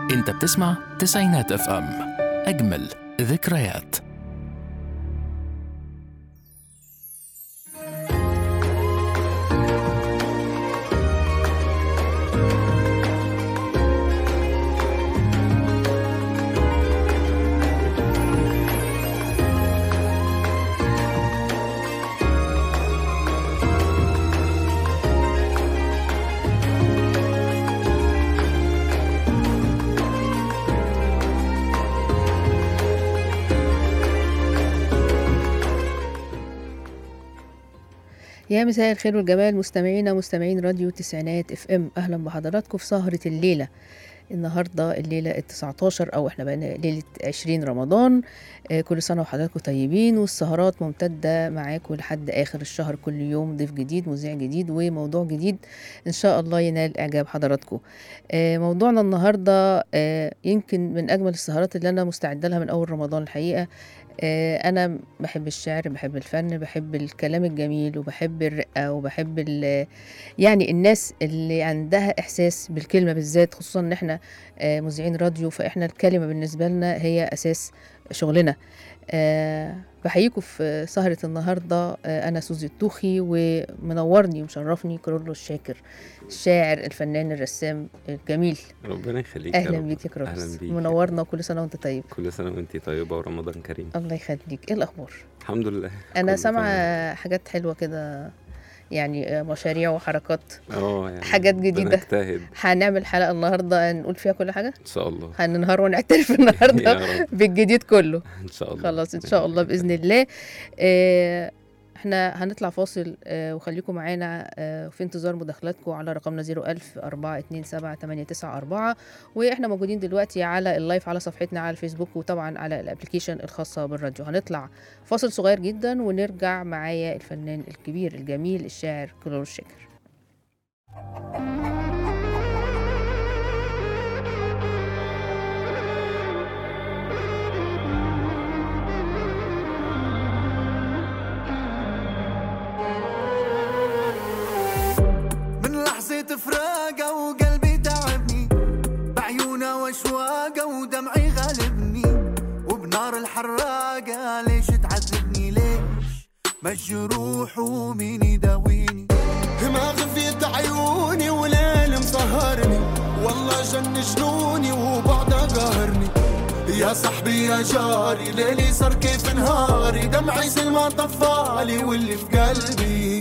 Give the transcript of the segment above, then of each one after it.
انت بتسمع تسعينات اف ام اجمل ذكريات يا مساء الخير والجمال مستمعينا مستمعين راديو تسعينات اف ام اهلا بحضراتكم في سهرة الليلة النهارده الليلة ال 19 او احنا بقينا ليلة 20 رمضان آه كل سنة وحضراتكم طيبين والسهرات ممتدة معاكم لحد اخر الشهر كل يوم ضيف جديد مذيع جديد وموضوع جديد ان شاء الله ينال اعجاب حضراتكم آه موضوعنا النهارده آه يمكن من اجمل السهرات اللي انا مستعدة لها من اول رمضان الحقيقة آه، أنا بحب الشعر بحب الفن بحب الكلام الجميل وبحب الرقة وبحب ال- يعني الناس اللي عندها إحساس بالكلمة بالذات خصوصا إن إحنا آه، مذيعين راديو فإحنا الكلمة بالنسبة لنا هي أساس شغلنا آه، بحييكم في سهرة النهاردة آه، أنا سوزي الطوخي ومنورني ومشرفني كرولو الشاكر الشاعر الفنان الرسام الجميل ربنا يخليك يا أهلا رب. بيك يا كرولوس اهلا بيك منورنا وكل سنة وأنت طيب كل سنه وانت طيبه ورمضان كريم الله يخليك إيه الأخبار؟ الحمد لله انا كله سامعه تمام. حاجات حلوه كده يعني مشاريع وحركات اه يعني حاجات جديدة. بنجتهد هنعمل حلقه النهارده نقول فيها كل حاجه ان شاء الله هننهار ونعترف النهارده يا رب بالجديد كله ان شاء الله خلاص ان شاء الله باذن الله آه، احنا هنطلع فاصل آه، وخليكم معانا آه، في انتظار مداخلاتكم على رقمنا 01000 427 894 واحنا موجودين دلوقتي على اللايف على صفحتنا على الفيسبوك وطبعا على الابلكيشن الخاصه بالراديو هنطلع فاصل صغير جدا ونرجع معايا الفنان الكبير الجميل الشاعر كلور الشاكر من لحظة فراقة وقلبي تعبني بعيونها واشواقة ودمعي غالبني وبنار الحراقة ليش تعذبني ليش مجروح ومين يداويني ما غفيت عيوني وليل مسهرني والله جن جنوني وبعدها قهرني يا صاحبي يا جاري ليلي صار كيف نهاري دمعي سلمى طفالي واللي في قلبي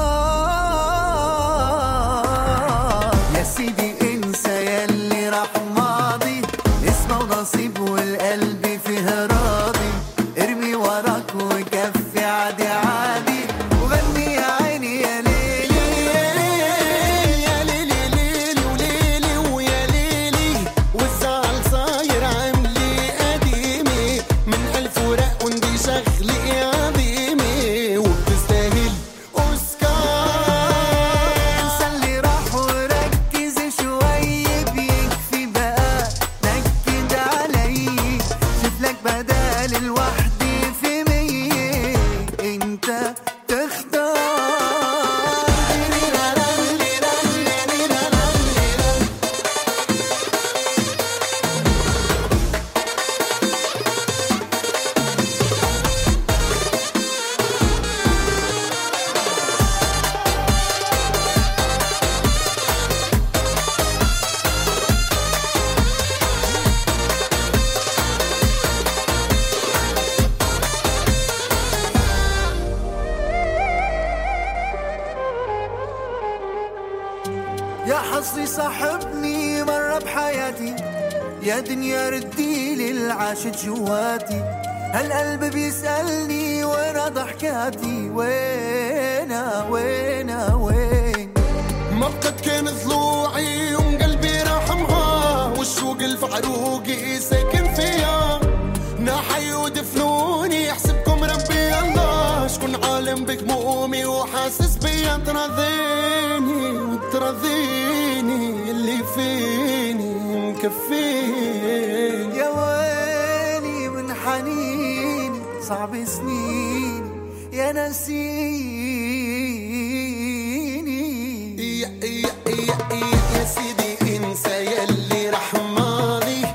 نار يا سيدي انسى ياللي راح ماضي اسمه ونصيب والقلب فيه راضي ارمي وراك وكفي عادي عادي وغني يا عيني يا ليلي يا ليلي ليلي وليلي ويا ليلي والزعل صاير عاملي قديمي من ألف ورق وندي شغلي عظيمي وبتستاهل اوسكار انسى اللي راح وركز شوي بيكفي بقى نكد علي شوف لك بدل الوحدي في مية انت تختار يا حظي صاحبني مرة بحياتي يا دنيا رديلي العاشت جواتي هالقلب بيسألني وين ضحكاتي وينا وينا وين ما بقت كان ضلوعي يوم قلبي راح معاه والشوق الفعروقي ساكن فيها ناحي ودفنوني احسبكم ربي الله شكون عالم بهمومي وحاسس بيا تراضيني وتراضيني اللي فيني مكفيني يا ويلي من حنيني صعب سنيني يا نسيني يا, يا, يا, يا سيدي انسى يلي راح ماضي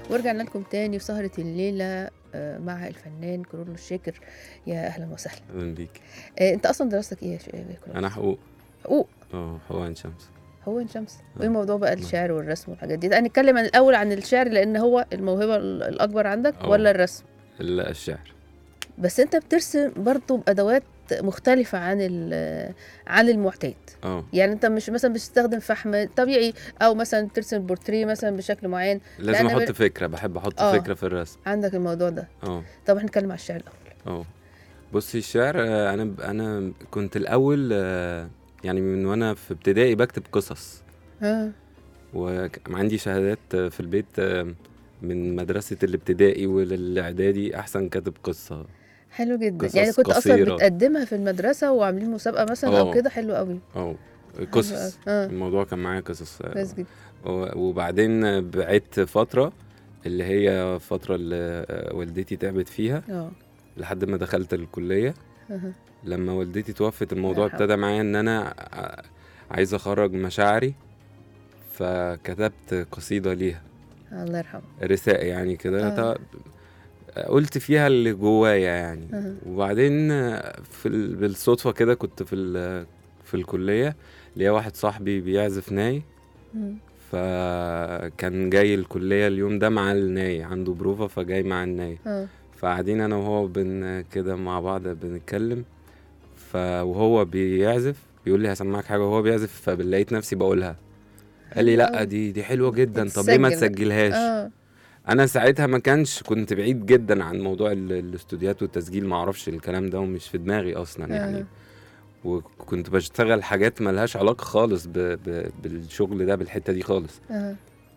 ورجعنا لكم تاني في سهرة الليلة آه، مع الفنان كرولو الشاكر يا أهلا وسهلا اهلا بيك آه، أنت أصلا دراستك إيه يا ش- يا كرولو؟ انا حقوق حقوق اه حقوق عين شمس هو عين شمس آه. وايه موضوع بقى الشعر والرسم والحاجات دي تعال نتكلم عن الاول عن الشعر لان هو الموهبه ال- الاكبر عندك آه. ولا الرسم ال- الشعر بس انت بترسم برضه بادوات مختلفه عن ال- عن المعتاد اه يعني انت مش مثلا بتستخدم فحم طبيعي او مثلا ترسم بورتريه مثلا بشكل معين لازم أنا احط بر- فكره بحب احط آه. فكره في الرسم عندك الموضوع ده اه طب احنا نتكلم على الشعر الاول اه بصي الشعر آه، انا انا كنت الاول آه، يعني من وانا في ابتدائي بكتب قصص اه وعندي شهادات آه، في البيت آه، من مدرسة الابتدائي وللإعدادي أحسن كاتب قصة حلو جدا قصص يعني كنت اصلا قصيرة. بتقدمها في المدرسه وعاملين مسابقه مثلا او آه. كده حلو قوي أو حلو قصص أوي. اه الموضوع كان معايا قصص آه، كويس جدا و- وبعدين بعدت فترة اللي هي فترة اللي آه، والدتي تعبت فيها اه لحد ما دخلت الكلية أها. لما والدتي توفت الموضوع يرحمها. ابتدى معايا ان انا ع- عايز اخرج مشاعري فكتبت قصيدة ليها الله يرحمه رثاء يعني كده آه. ط- قلت فيها اللي جوايا يعني أها. وبعدين في ال... بالصدفة كده كنت في ال... في الكلية ليا واحد صاحبي بيعزف ناي مم. فكان جاي الكلية اليوم ده مع الناي عنده بروفة فجاي مع الناي اه فقاعدين انا وهو بن كده مع بعض بنتكلم ف وهو بيعزف بيقول لي هسمعك حاجه وهو بيعزف فلقيت نفسي بقولها قال لي حلو لا أوي. دي دي حلوه جدا طب ليه ما تتسجل بقى. تسجلهاش اه انا ساعتها ما كانش كنت بعيد جدا عن موضوع ال- الاستوديوهات والتسجيل ما اعرفش الكلام ده ومش في دماغي اصلا يعني آه. وكنت بشتغل حاجات ملهاش علاقه خالص ب... ب... بالشغل ده بالحته دي خالص اه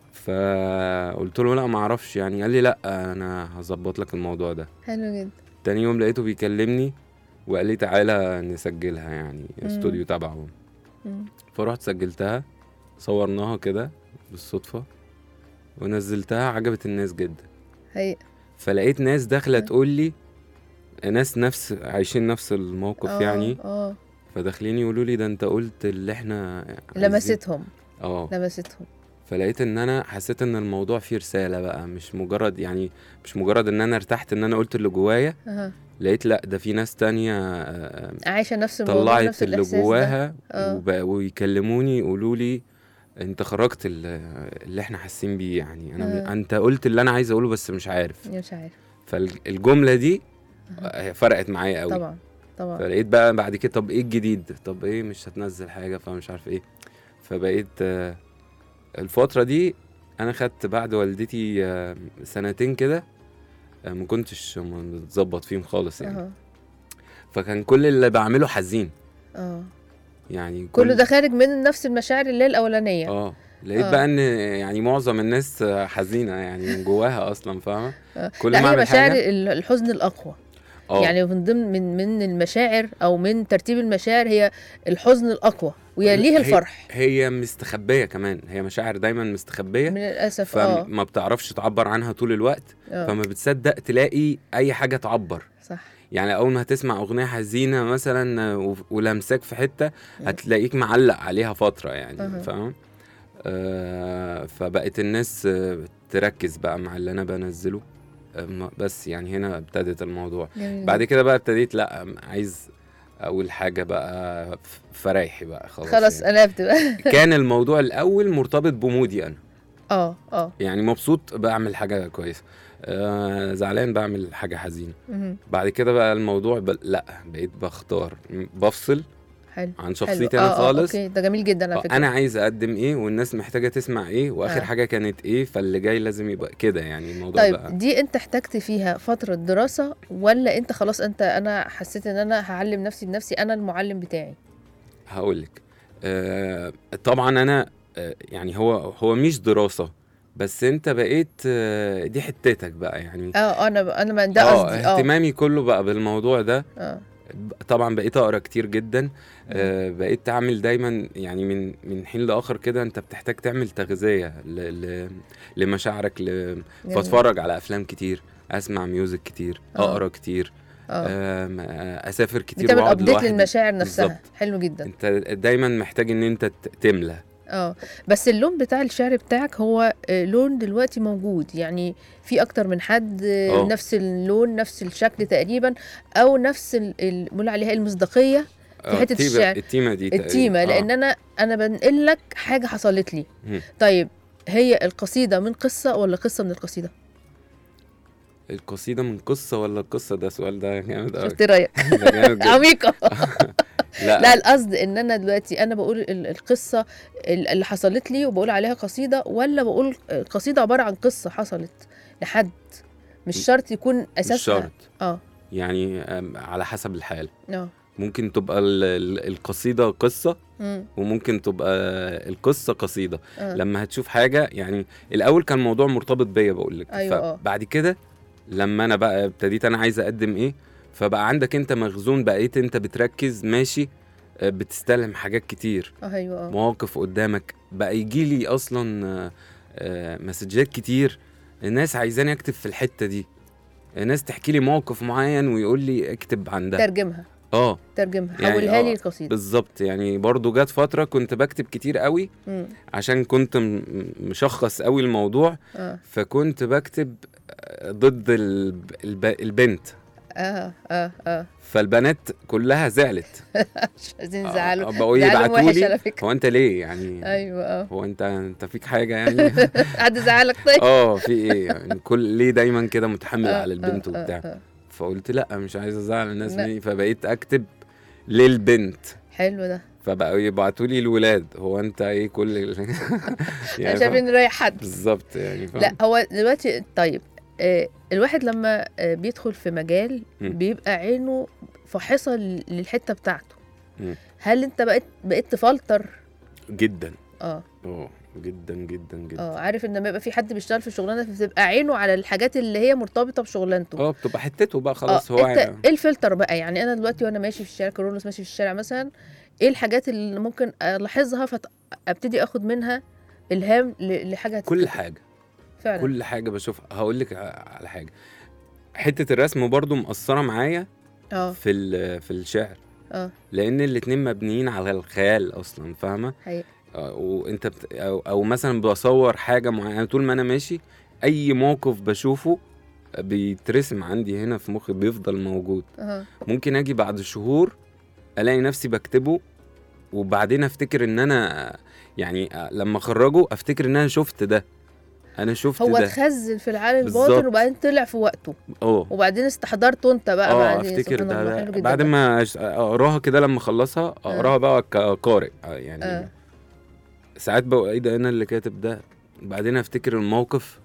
فقلت له لا ما اعرفش يعني قال لي لا انا هظبط لك الموضوع ده حلو جدا تاني يوم لقيته بيكلمني وقال لي تعالى نسجلها يعني مم. استوديو تبعه مم. فرحت سجلتها صورناها كده بالصدفة ونزلتها عجبت الناس جدا هي فلقيت ناس داخلة مم. تقول لي ناس نفس عايشين نفس الموقف آه، يعني اه فداخلين يقولوا لي ده انت قلت اللي احنا عايزين- لمستهم اه لمستهم فلقيت ان انا حسيت ان الموضوع فيه رسالة بقى مش مجرد يعني مش مجرد ان انا ارتحت ان انا قلت اللي جوايا اها لقيت لا ده في ناس تانية آه، عايشه نفس الموضوع طلعت نفس اللي الإحساس ده. جواها آه. وب- ويكلموني يقولوا لي انت خرجت ال- اللي احنا حاسين بيه يعني انا آه. انت قلت اللي انا عايز اقوله بس مش عارف مش عارف فالجمله دي آه، فرقت معايا قوي طبعا طبعا فلقيت بقى بعد كده طب ايه الجديد طب ايه مش هتنزل حاجه فمش عارف ايه فبقيت آه، الفتره دي انا خدت بعد والدتي آه، سنتين كده آه، ما كنتش متظبط فيهم خالص يعني اه فكان كل اللي بعمله حزين اه يعني كل ده خارج من نفس المشاعر اللي هي الاولانيه اه لقيت آه. بقى ان يعني معظم الناس حزينه يعني من جواها اصلا فاهمه آه. كل لا ما هي اعمل مشاعر حاجه ال- الحزن الاقوى اه يعني من ضمن من من المشاعر او من ترتيب المشاعر هي الحزن الاقوى ويليه هي- الفرح هي مستخبيه كمان هي مشاعر دايما مستخبيه من الاسف اه فما بتعرفش تعبر عنها طول الوقت آه. فما بتصدق تلاقي اي حاجه تعبر صح يعني اول ما هتسمع اغنيه حزينه مثلا و- ولمساك في حته هتلاقيك معلق عليها فتره يعني أها. فاهم آه فبقت الناس آه، تركز بقى مع اللي انا بنزله آه، ما- بس يعني هنا ابتدت الموضوع جميل بعد كده بقى ابتديت لا عايز اول حاجه بقى ف- فرايحي بقى خلاص خلاص يعني. قلبت بقى كان الموضوع الاول مرتبط بمودي انا اه اه يعني مبسوط بعمل حاجه كويسه آه زعلان بعمل حاجه حزينه مهم. بعد كده بقى الموضوع ب... لا بقيت بختار م- بفصل حلو عن حلو. شخصيتي آه، انا آه، خالص اوكي ده جميل جدا على آه، فكره انا عايز اقدم ايه والناس محتاجه تسمع ايه واخر آه. حاجه كانت ايه فاللي جاي لازم يبقى كده يعني الموضوع طيب بقى دي انت احتجت فيها فتره دراسه ولا انت خلاص انت انا حسيت ان انا هعلم نفسي بنفسي انا المعلم بتاعي هقول لك آه طبعا انا آه يعني هو هو مش دراسه بس انت بقيت آه دي حتتك بقى يعني اه انا انا ما ده اه قصدي اه اهتمامي كله بقى بالموضوع ده اه طبعا بقيت اقرا كتير جدا آه بقيت تعمل دايما يعني من من حين لاخر كده انت بتحتاج تعمل تغذيه ل ل لمشاعرك ل... جميل. فاتفرج على افلام كتير اسمع ميوزك كتير آه. اقرا كتير اه آم، آه، اسافر كتير بتعمل واقعد ابديت لوحدي للمشاعر نفسها بالظبط. حلو جدا انت دايما محتاج ان انت ت- تملى اه بس اللون بتاع الشعر بتاعك هو آه، لون دلوقتي موجود يعني في اكتر من حد آه، آه. نفس اللون نفس الشكل تقريبا او نفس ال- ال- بنقول عليها المصداقيه آه، حتة التيمة- الشعر. التيمه دي تقريباً. التيمه آه. لان انا انا بنقل لك حاجه حصلت لي مم. طيب هي القصيده من قصه ولا قصه من القصيده القصيده من قصه ولا القصه ده سؤال ده جامد قوي شفت رايك ده جامد جدا. عميقه لا, لا القصد ان انا دلوقتي انا بقول ال- القصه ال- اللي حصلت لي وبقول عليها قصيده ولا بقول القصيده عباره عن قصه حصلت لحد مش شرط يكون اساسها مش شرط اه يعني آم، على حسب الحال اه ممكن تبقى ال- ال- القصيده قصه مم، وممكن تبقى القصه قصيده آه. لما هتشوف حاجه يعني الاول كان الموضوع مرتبط بيا بقول لك أيوة، آه. بعد كده لما انا بقى ابتديت انا عايز اقدم ايه فبقى عندك انت مخزون بقيت انت بتركز ماشي آه، بتستلهم حاجات كتير اه ايوه اه مواقف قدامك بقى يجي لي اصلا آه، آه، مسجات كتير الناس عايزاني اكتب في الحته دي الناس تحكي لي موقف معين ويقول لي اكتب عن ده ترجمها اه ترجمها يعني حولها آه، لي القصيده بالظبط يعني برضو جت فتره كنت بكتب كتير قوي مم، عشان كنت م- مشخص قوي الموضوع اه فكنت بكتب آه، ضد الب- الب- البنت اه اه اه فالبنات كلها زعلت مش عايزين يزعلوا آه، بقوا زعلهم يبعتوا وحش على لي فكره هو انت ليه يعني ايوه اه هو انت انت فيك حاجه يعني حد زعلك طيب اه في ايه يعني كل ليه دايما كده متحمل آه، على البنت آه، آه، وبتاع آه. فقلت لا مش عايز ازعل الناس لا. مني فبقيت اكتب للبنت حلو ده فبقوا يبعتوا لي الولاد هو انت ايه كل ال... انا شايف ان رايح حد بالظبط يعني فاهم؟ لا هو دلوقتي طيب آه الواحد لما آه بيدخل في مجال مم. بيبقى عينه فاحصه لل- للحته بتاعته مم. هل انت بقيت بقيت تفلتر جدا اه اه جدا جدا جدا اه عارف ان لما يبقى في حد بيشتغل في شغلانه بتبقى عينه على الحاجات اللي هي مرتبطه بشغلانته اه بتبقى حتته بقى خلاص اه هو انت يعني ايه الفلتر بقى يعني انا دلوقتي وانا ماشي في الشارع كرولوس ماشي في الشارع مثلا ايه الحاجات اللي ممكن الاحظها فابتدي اخد منها الهام ل- لحاجه كل هتتكتب؟ حاجه فعلا كل حاجه بشوفها هقول لك على حاجه حته الرسم برضو مأثره معايا اه في ال- في الشعر اه لان الاتنين مبنيين على الخيال اصلا فاهمه حقيقي آه، وانت بت... أو, او مثلا بصور حاجه معينه طول ما انا ماشي اي موقف بشوفه بيترسم عندي هنا في مخي بيفضل موجود اه ممكن اجي بعد شهور الاقي نفسي بكتبه وبعدين افتكر ان انا يعني لما اخرجه افتكر ان انا شفت ده انا شفت هو ده اتخزن في العقل بالظبط. الباطن وبعدين طلع في وقته اه وبعدين استحضرته انت بقى اه بعدين افتكر سبحان ده, الله، ده حلو جدا بعد ده. ما أش- اقراها كده لما اخلصها اقراها بقى كقارئ آه، يعني آه. ساعات بقى ايه ده انا اللي كاتب ده بعدين افتكر الموقف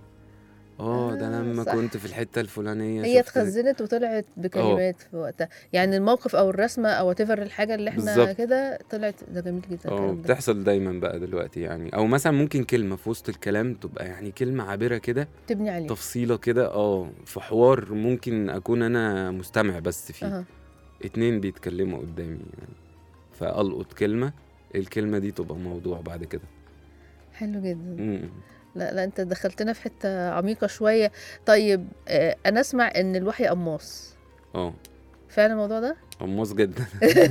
اه ده آه، لما صح. كنت في الحته الفلانيه هي شفت ده. اتخزنت وطلعت بكلمات في وقتها يعني الموقف او الرسمه او تفر الحاجه اللي احنا بالظبط. كده طلعت ده جميل جدا اه الكلام ده بتحصل دايما بقى دلوقتي يعني او مثلا ممكن كلمه في وسط الكلام تبقى يعني كلمه عابره كده تبني عليه تفصيله كده اه في حوار ممكن اكون انا مستمع بس فيه اها اتنين بيتكلموا قدامي يعني فالقط كلمه الكلمه دي تبقى موضوع بعد كده حلو جدا مم. لا لا انت دخلتنا في حته عميقه شويه طيب آه انا اسمع ان الوحي قماص اه فعلا الموضوع ده قماص جدا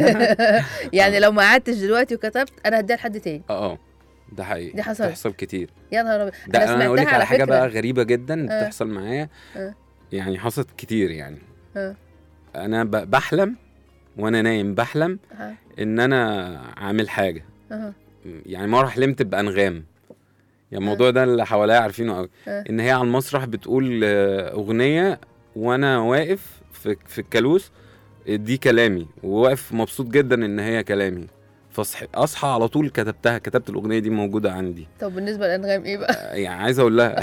يعني لو ما قعدتش دلوقتي وكتبت انا هديها لحد تاني اه اه ده حقيقي دي حصلت. بتحصل كتير يا نهار ابيض ده انا, اقول لك سمعتها على حاجه فكرة. بقى غريبه جدا آه. بتحصل معايا آه. يعني حصلت كتير يعني آه. انا ب- بحلم وانا نايم بحلم أها، ان انا عامل حاجه أها، يعني مره حلمت بانغام يعني الموضوع ده اللي حواليا عارفينه قوي آه. ان هي على المسرح بتقول آه، اغنيه وانا واقف في في الكالوس دي كلامي وواقف مبسوط جدا ان هي كلامي فاصحى اصحى على طول كتبتها كتبت الاغنيه دي موجوده عندي طب بالنسبه للانغام ايه بقى آه، يعني عايز اقول لها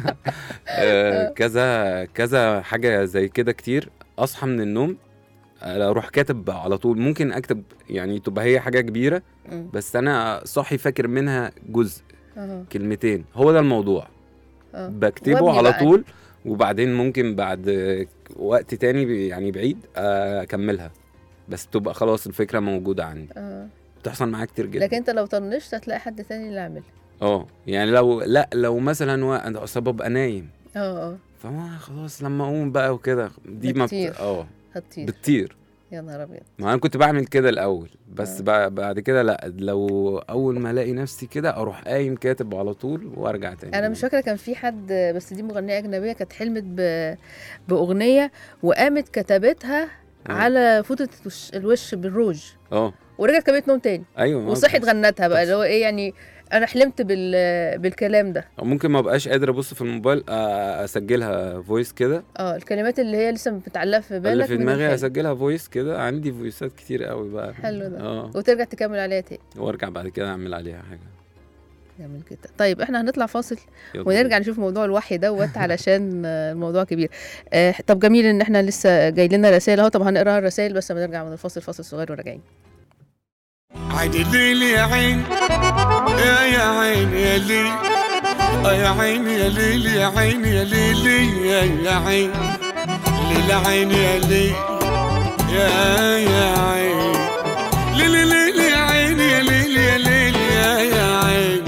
آه، كذا كذا حاجه زي كده كتير اصحى من النوم آه، اروح كاتب على طول ممكن اكتب يعني تبقى هي حاجه كبيره مم، بس انا صاحي فاكر منها جزء أها، كلمتين هو ده الموضوع آه. بكتبه وابني على بقى. طول وبعدين ممكن بعد وقت تاني بي- يعني بعيد آه، اكملها بس تبقى خلاص الفكره موجوده عندي آه. بتحصل معايا كتير جدا لكن انت لو طنشت هتلاقي حد تاني اللي عاملها اه يعني لو لا لو مثلا و- انا اصل ببقى نايم اه اه فما خلاص لما اقوم بقى وكده دي ما بت... بتطير. اه هتطير بتطير يا نهار ابيض ما انا كنت بعمل كده الاول بس آه. بع- بعد كده لا لو اول ما الاقي نفسي كده اروح قايم كاتب على طول وارجع تاني انا مش فاكره كان في حد بس دي مغنيه اجنبيه كانت حلمت ب... باغنيه وقامت كتبتها آه. على فوطه الوش- الوش بالروج اه ورجعت كملت نوم تاني ايوه ما وصحت بس- غنتها بقى اللي هو ايه يعني انا حلمت بال... بالكلام ده ممكن ما ابقاش قادر ابص في الموبايل آه، اسجلها فويس كده اه الكلمات اللي هي لسه متعلقه في بالك اللي في من دماغي الحلم. اسجلها فويس كده عندي فويسات كتير قوي بقى حلو ده. اه وترجع تكمل عليها تاني وارجع بعد كده اعمل عليها حاجه جميل جدا طيب احنا هنطلع فاصل يلا ونرجع نشوف موضوع الوحي دوت علشان آه، الموضوع كبير آه طب جميل ان احنا لسه جاي لنا رسائل اهو طب هنقراها الرسائل بس لما نرجع من الفاصل فاصل صغير وراجعين عيني ليل يا عين يا يا عين يا ليل آه يا عين يا ليل يا عين يا ليل يا يا عين ليل عين يا ليل يا يا عين ليل ليل يا عين يا ليل يا ليل يا يا عين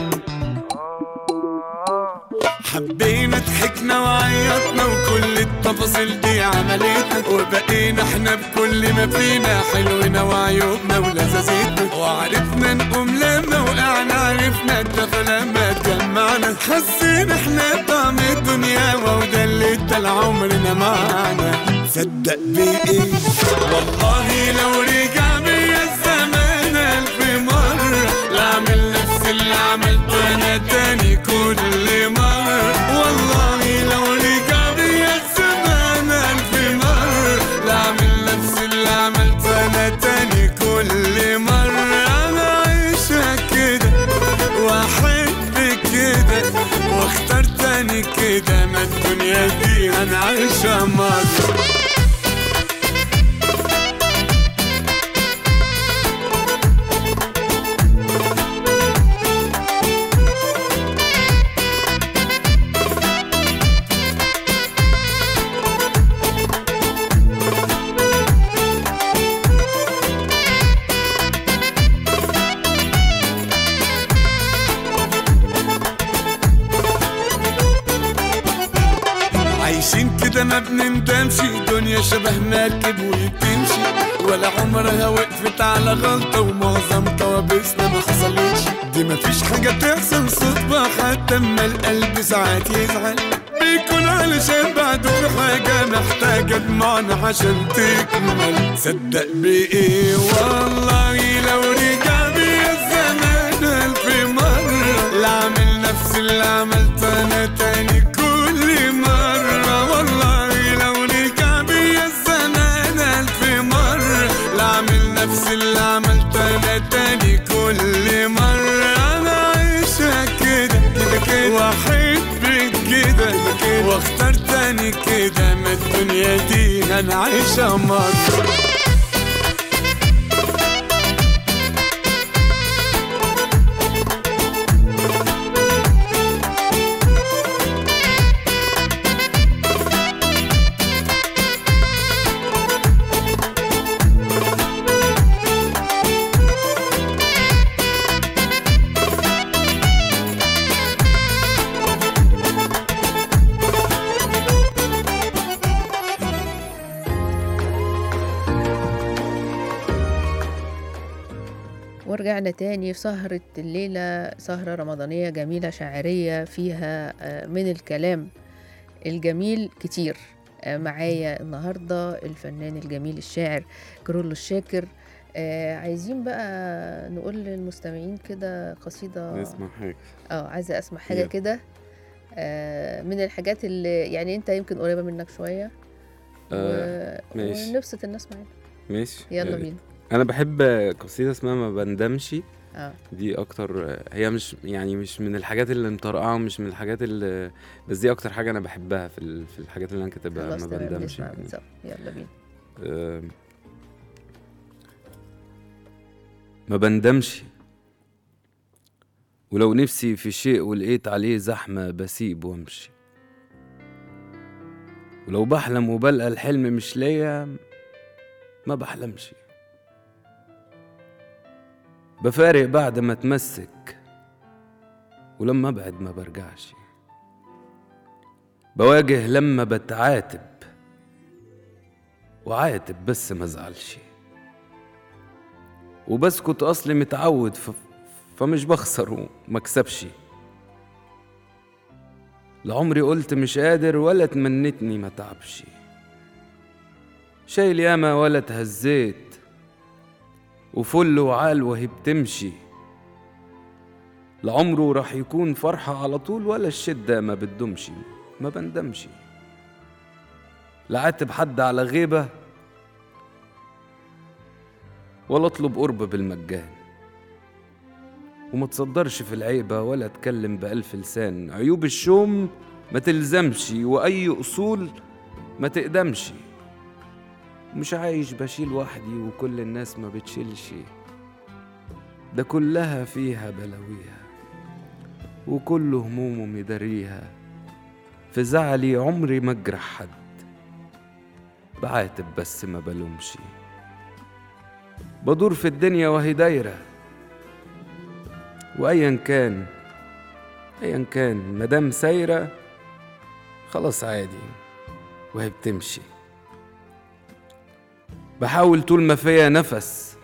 حبينا ضحكنا وعيطنا وكل التفاصيل دي عملتنا وبقينا احنا بكل ما فينا حلونا وعيوبنا ولذاذتنا وعرفنا نقوم لما وقعنا عرفنا الدفى لما اتجمعنا حسينا احنا طعم الدنيا وده اللي ادى عمرنا معانا صدق بايه والله لو رجع بيا الزمان الف مرة لاعمل نفس اللي عملته انا تاني كل مرة والله لو رجع بيا الزمان الف مرة لاعمل نفس اللي عملته انا تاني كل مرة انا عايشة كده واحب كده واختار تاني كده ما الدنيا دي انا عايشة مرة عايشين كده ما بنندمش دنيا شبه مركب وبتمشي ولا عمرها وقفت على غلطة ومعظم كوابيسنا ما حصلتش دي مفيش حاجة تحصل صدفة حتى اما القلب ساعات يزعل بيكون علشان بعده في حاجة محتاجة دموعنا عشان تكمل صدق بإيه والله لو رجع بيا الزمان ألف مرة لا أعمل نفس اللي عملته أنا تاني كل مرة والله لو رجع بيا الزمان ألف مرة لا أعمل نفس اللي عملته أنا تاني كل مرة أنا عايشة كده كده كده وأحب كده كده واختار تاني كده ما الدنيا دي أنا عايشة مرة ورجعنا تاني في سهرة الليلة سهرة رمضانية جميلة شاعرية فيها آه، من الكلام الجميل كتير آه، معايا النهاردة الفنان الجميل الشاعر كرولو الشاكر آه عايزين بقى نقول للمستمعين كده قصيدة نسمع حاجه اه عايزة اسمع حاجة يلا. كده آه من الحاجات اللي يعني انت يمكن قريبة منك شوية آه و... ماشي. ونبسط الناس معانا ماشي يا يلا ريت. بينا انا بحب قصيده اسمها ما بندمش اه دي اكتر هي مش يعني مش من الحاجات اللي مطرقعه مش من الحاجات اللي بس دي اكتر حاجه انا بحبها في ال- في الحاجات اللي انا كاتبها خلاص ما تمام بندمش نسمع يعني. من سوا يلا بينا آم، ما بندمش ولو نفسي في شيء ولقيت عليه زحمة بسيب وامشي ولو بحلم وبلقى الحلم مش ليا ما بحلمش بفارق بعد ما اتمسك ولما ابعد ما برجعش بواجه لما بتعاتب وعاتب بس ما ازعلش وبسكت اصلي متعود ف... فمش بخسر ومكسبش لعمري قلت مش قادر ولا تمنتني ما تعبش شايل ياما ولا تهزيت وفل وعال وهي بتمشي لعمره راح يكون فرحة على طول ولا الشدة ما بتدومش ما بندمش لا عاتب حد على غيبة ولا اطلب قرب بالمجان وما تصدرش في العيبة ولا اتكلم بألف لسان عيوب الشوم ما تلزمش وأي أصول ما تقدمش مش عايش بشيل وحدي وكل الناس ما بتشيلش ده كلها فيها بلاويها وكل همومه مداريها في زعلي عمري ما اجرح حد بعاتب بس ما بلومش بدور في الدنيا وهي دايرة وأيا كان أيا كان مدام سايرة خلاص عادي وهي بتمشي بحاول طول ما فيا نفس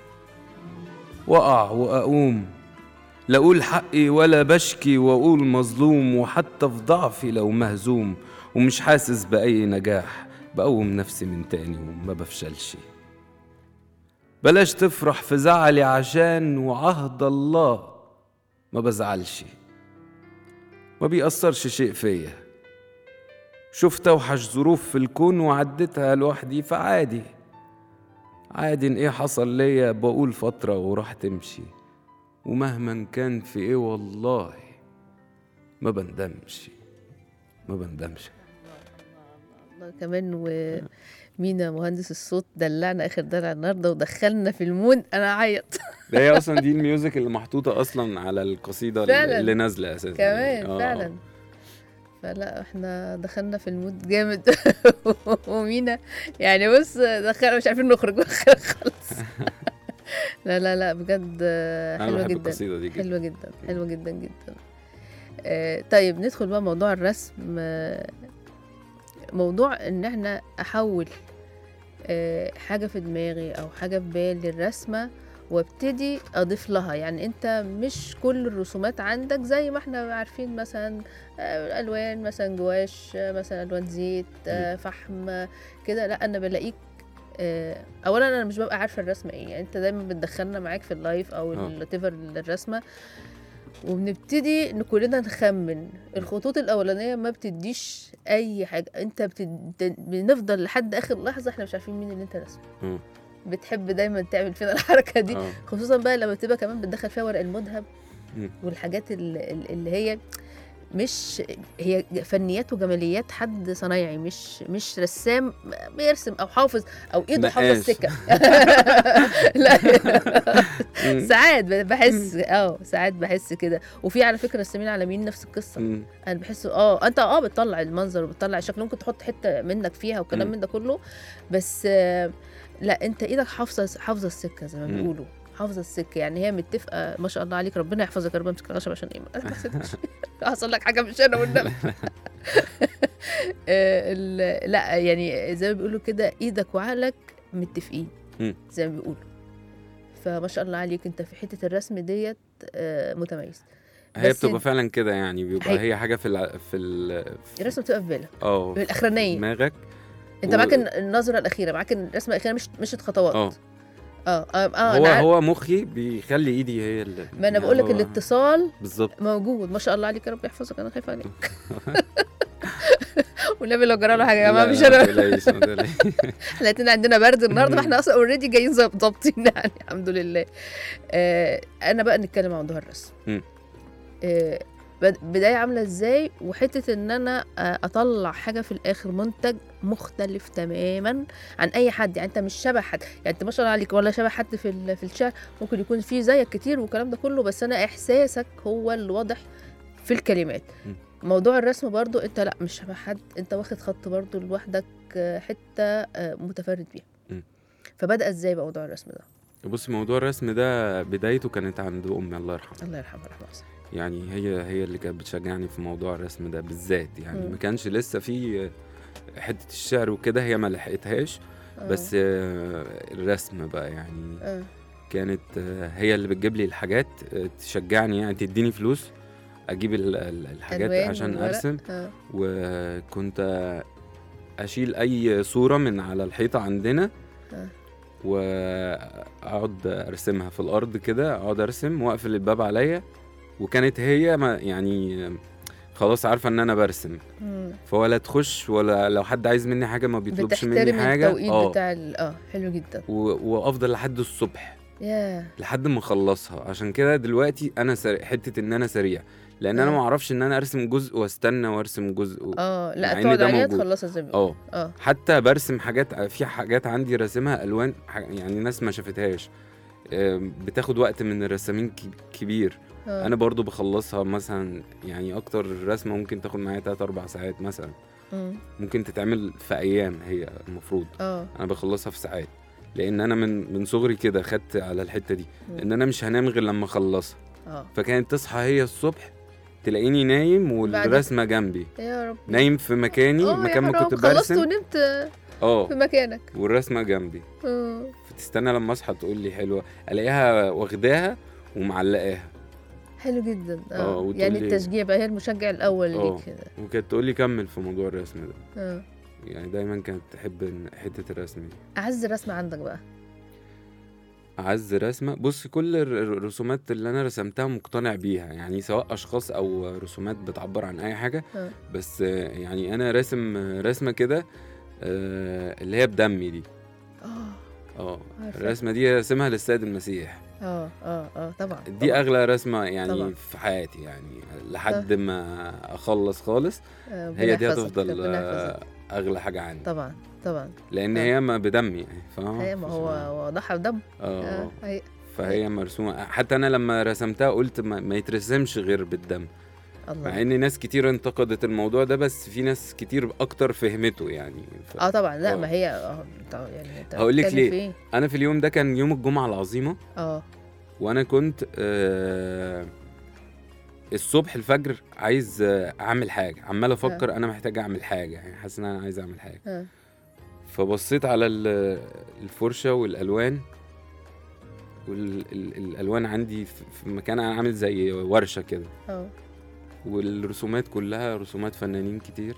وأقع وأقوم لا أقول حقي ولا بشكي وأقول مظلوم وحتى في ضعفي لو مهزوم ومش حاسس بأي نجاح بقوم نفسي من تاني وما بفشلش بلاش تفرح في زعلي عشان وعهد الله ما بزعلش ما بيأثرش شيء فيا شفت أوحش ظروف في الكون وعديتها لوحدي فعادي عادي إن إيه حصل ليا بقول فترة وراح تمشي ومهما كان في إيه والله ما بندمش ما بندمش الله كمان ومينا مهندس الصوت دلعنا اخر دلع النهارده ودخلنا في المود انا اعيط ده هي اصلا دي الميوزك اللي محطوطه اصلا على القصيده فعلاً. اللي نازله اساسا كمان آه. فعلا فلا احنا دخلنا في المود جامد ومينا يعني بص دخلنا مش عارفين نخرج خلاص لا لا لا بجد انا حلوه بحب جدا القصيده دي جدا حلوه جدا حلوه جدا جدا آه طيب ندخل بقى موضوع الرسم آه، موضوع ان احنا احول آه حاجه في دماغي او حاجه في بالي الرسمه وابتدي اضيف لها يعني انت مش كل الرسومات عندك زي ما احنا عارفين مثلا آه، الوان مثلا جواش آه، مثلا الوان زيت آه، فحم آه، كده لا انا بلاقيك آه، اولا انا مش ببقى عارفه الرسمه ايه يعني انت دايما بتدخلنا معاك في اللايف او آه. التيفر الرسمه وبنبتدي ان كلنا نخمن الخطوط الاولانيه ما بتديش اي حاجه انت بتد... بنفضل لحد اخر لحظه احنا مش عارفين مين اللي انت رسمه مم. بتحب دايما تعمل فينا الحركه دي آه. خصوصا بقى لما بتبقى كمان بتدخل فيها ورق المذهب مم. والحاجات ال- ال- اللي هي مش هي فنيات وجماليات حد صنايعي مش مش رسام بيرسم او حافظ او ايده حافظ نقاش. سكه لا مم. ساعات بحس اه ساعات بحس كده وفي على فكره رسامين عالميين نفس القصه مم. انا بحس اه انت اه بتطلع المنظر وبتطلع الشكل ممكن تحط حته منك فيها وكلام مم. من ده كله بس آه لا انت ايدك حافظه حافظه السكه زي ما مم. بيقولوا حافظه السكه يعني هي متفقه ما شاء الله عليك ربنا يحفظك يا رب امسك الخشب عشان ايه ما تحسدش حصل لك حاجه مش انا والنبي آه، ال- لا يعني زي ما بيقولوا كده ايدك وعقلك متفقين مم. زي ما بيقولوا فما شاء الله عليك انت في حته الرسم ديت آه، متميز هي بس بتبقى فعلا كده يعني بيبقى هي- هي حاجه في ال في ال الرسم بتبقى في بالك اه في الاخرانيه دماغك انت و- معاك الن- النظره الاخيره معاك الرسمه الاخيره مش مشت خطوات اه اه اه, آه هو أنا عارف- هو مخي بيخلي ايدي هي اللي ما انا بقول لك هو- الاتصال بالظبط موجود ما شاء الله عليك يا رب يحفظك انا خايفه عليك والنبي لو جرى له حاجه يا جماعه لا، مش لا، ما انا تقلقيش، ما تقلقيش. احنا الاتنين عندنا برد النهارده فاحنا اصلا اوريدي جايين ظاب- ظابطين يعني الحمد لله آه انا بقى نتكلم عن موضوع الرسم مم. آه بد- بدايه عامله ازاي وحته ان انا آه، اطلع حاجه في الاخر منتج مختلف تماما عن اي حد يعني انت مش شبه حد يعني انت ما شاء الله عليك ولا شبه حد في ال- في الشعر ممكن يكون في زيك كتير والكلام ده كله بس انا احساسك هو اللي واضح في الكلمات مم. موضوع الرسم برضو انت لا مش شبه حد انت واخد خط برضو لوحدك آه، حته آه، متفرد بيها مم. فبدا ازاي بقى موضوع الرسم ده بص موضوع الرسم ده بدايته كانت عند امي الله يرحمها الله يرحمه رحمه واسعه يعني هي هي اللي كانت بتشجعني في موضوع الرسم ده بالذات يعني مم. ما كانش لسه في حته الشعر وكده هي ما لحقتهاش آه. بس آه، الرسم بقى يعني آه. كانت آه، هي اللي بتجيب لي الحاجات آه، تشجعني يعني تديني فلوس اجيب ال- ال- الحاجات ألوان عشان والورق. ارسم آه. وكنت اشيل اي صوره من على الحيطه عندنا آه. واقعد ارسمها في الارض كده اقعد ارسم واقفل الباب عليا وكانت هي ما يعني خلاص عارفه ان انا برسم مم. فولا تخش ولا لو حد عايز مني حاجه ما بيطلبش مني بتحترم حاجه التوقيت اه بتاع ال- اه حلو جدا و- وافضل لحد الصبح ياه لحد ما اخلصها عشان كده دلوقتي انا سريع حته ان انا سريع لان انا آه. ما اعرفش ان انا ارسم جزء واستنى وارسم جزء و... اه مع لا إن تقعد ده عليها موجود. تخلصها زي ما اه اه حتى برسم حاجات في حاجات عندي راسمها الوان ح- يعني ناس ما شافتهاش آم، بتاخد وقت من الرسامين ك- كبير آه. انا برضو بخلصها مثلا يعني اكتر رسمه ممكن تاخد معايا 3 4 ساعات مثلا مم. ممكن تتعمل في ايام هي المفروض اه انا بخلصها في ساعات لان انا من من صغري كده خدت على الحته دي مم. ان انا مش هنام غير لما اخلصها اه فكانت تصحى هي الصبح تلاقيني نايم والرسمه جنبي يا رب نايم في مكاني اه مكان يا ما حرام كنت خلصت برسم ونمت اه في مكانك والرسمه جنبي اه فتستنى لما اصحى تقول لي حلوه الاقيها واخداها ومعلقاها حلو جدا اه، اه وتقول يعني لي- التشجيع بقى هي المشجع الاول اه. ليك كده وكانت تقول لي كمل في موضوع الرسم ده اه يعني دايما كانت تحب إن حته الرسم دي اعز رسمه عندك بقى اعز رسمه بص كل الر- الرسومات اللي انا رسمتها مقتنع بيها يعني سواء اشخاص او رسومات بتعبر عن اي حاجه اه. بس آه، يعني انا راسم آه، رسمه كده آه، اللي هي بدمي دي اه اه عارفة. الرسمه دي راسمها للسيد المسيح اه اه اه طبعا دي طبعاً. اغلى رسمه يعني طبعاً. في حياتي يعني لحد ما اخلص خالص آه، هي دي ربنا يحفظك، هتفضل ربنا آه، يحفظك. اغلى حاجه عندي طبعا طبعا لان آه. هي ما بدمي يعني فاهمة؟ هي ما هو هو ضحى بدم اه اه هي فهي مرسومه حتى انا لما رسمتها قلت ما, ما يترسمش غير بالدم مع الله ان ناس كتير انتقدت الموضوع ده بس في ناس كتير اكتر فهمته يعني ف... اه طبعا لا آه. ما هي اه طبعاً يعني انت هقول لك بتتكلم ليه. في إيه؟ انا في اليوم ده كان يوم الجمعه العظيمه اه وانا كنت آه الصبح الفجر عايز آه، اعمل حاجه عمال افكر انا محتاج اعمل حاجه يعني حاسس ان انا عايز اعمل حاجه اه فبصيت على ال- الفرشه والالوان والالوان عندي في في مكان عامل زي ورشه كده اه والرسومات كلها رسومات فنانين كتير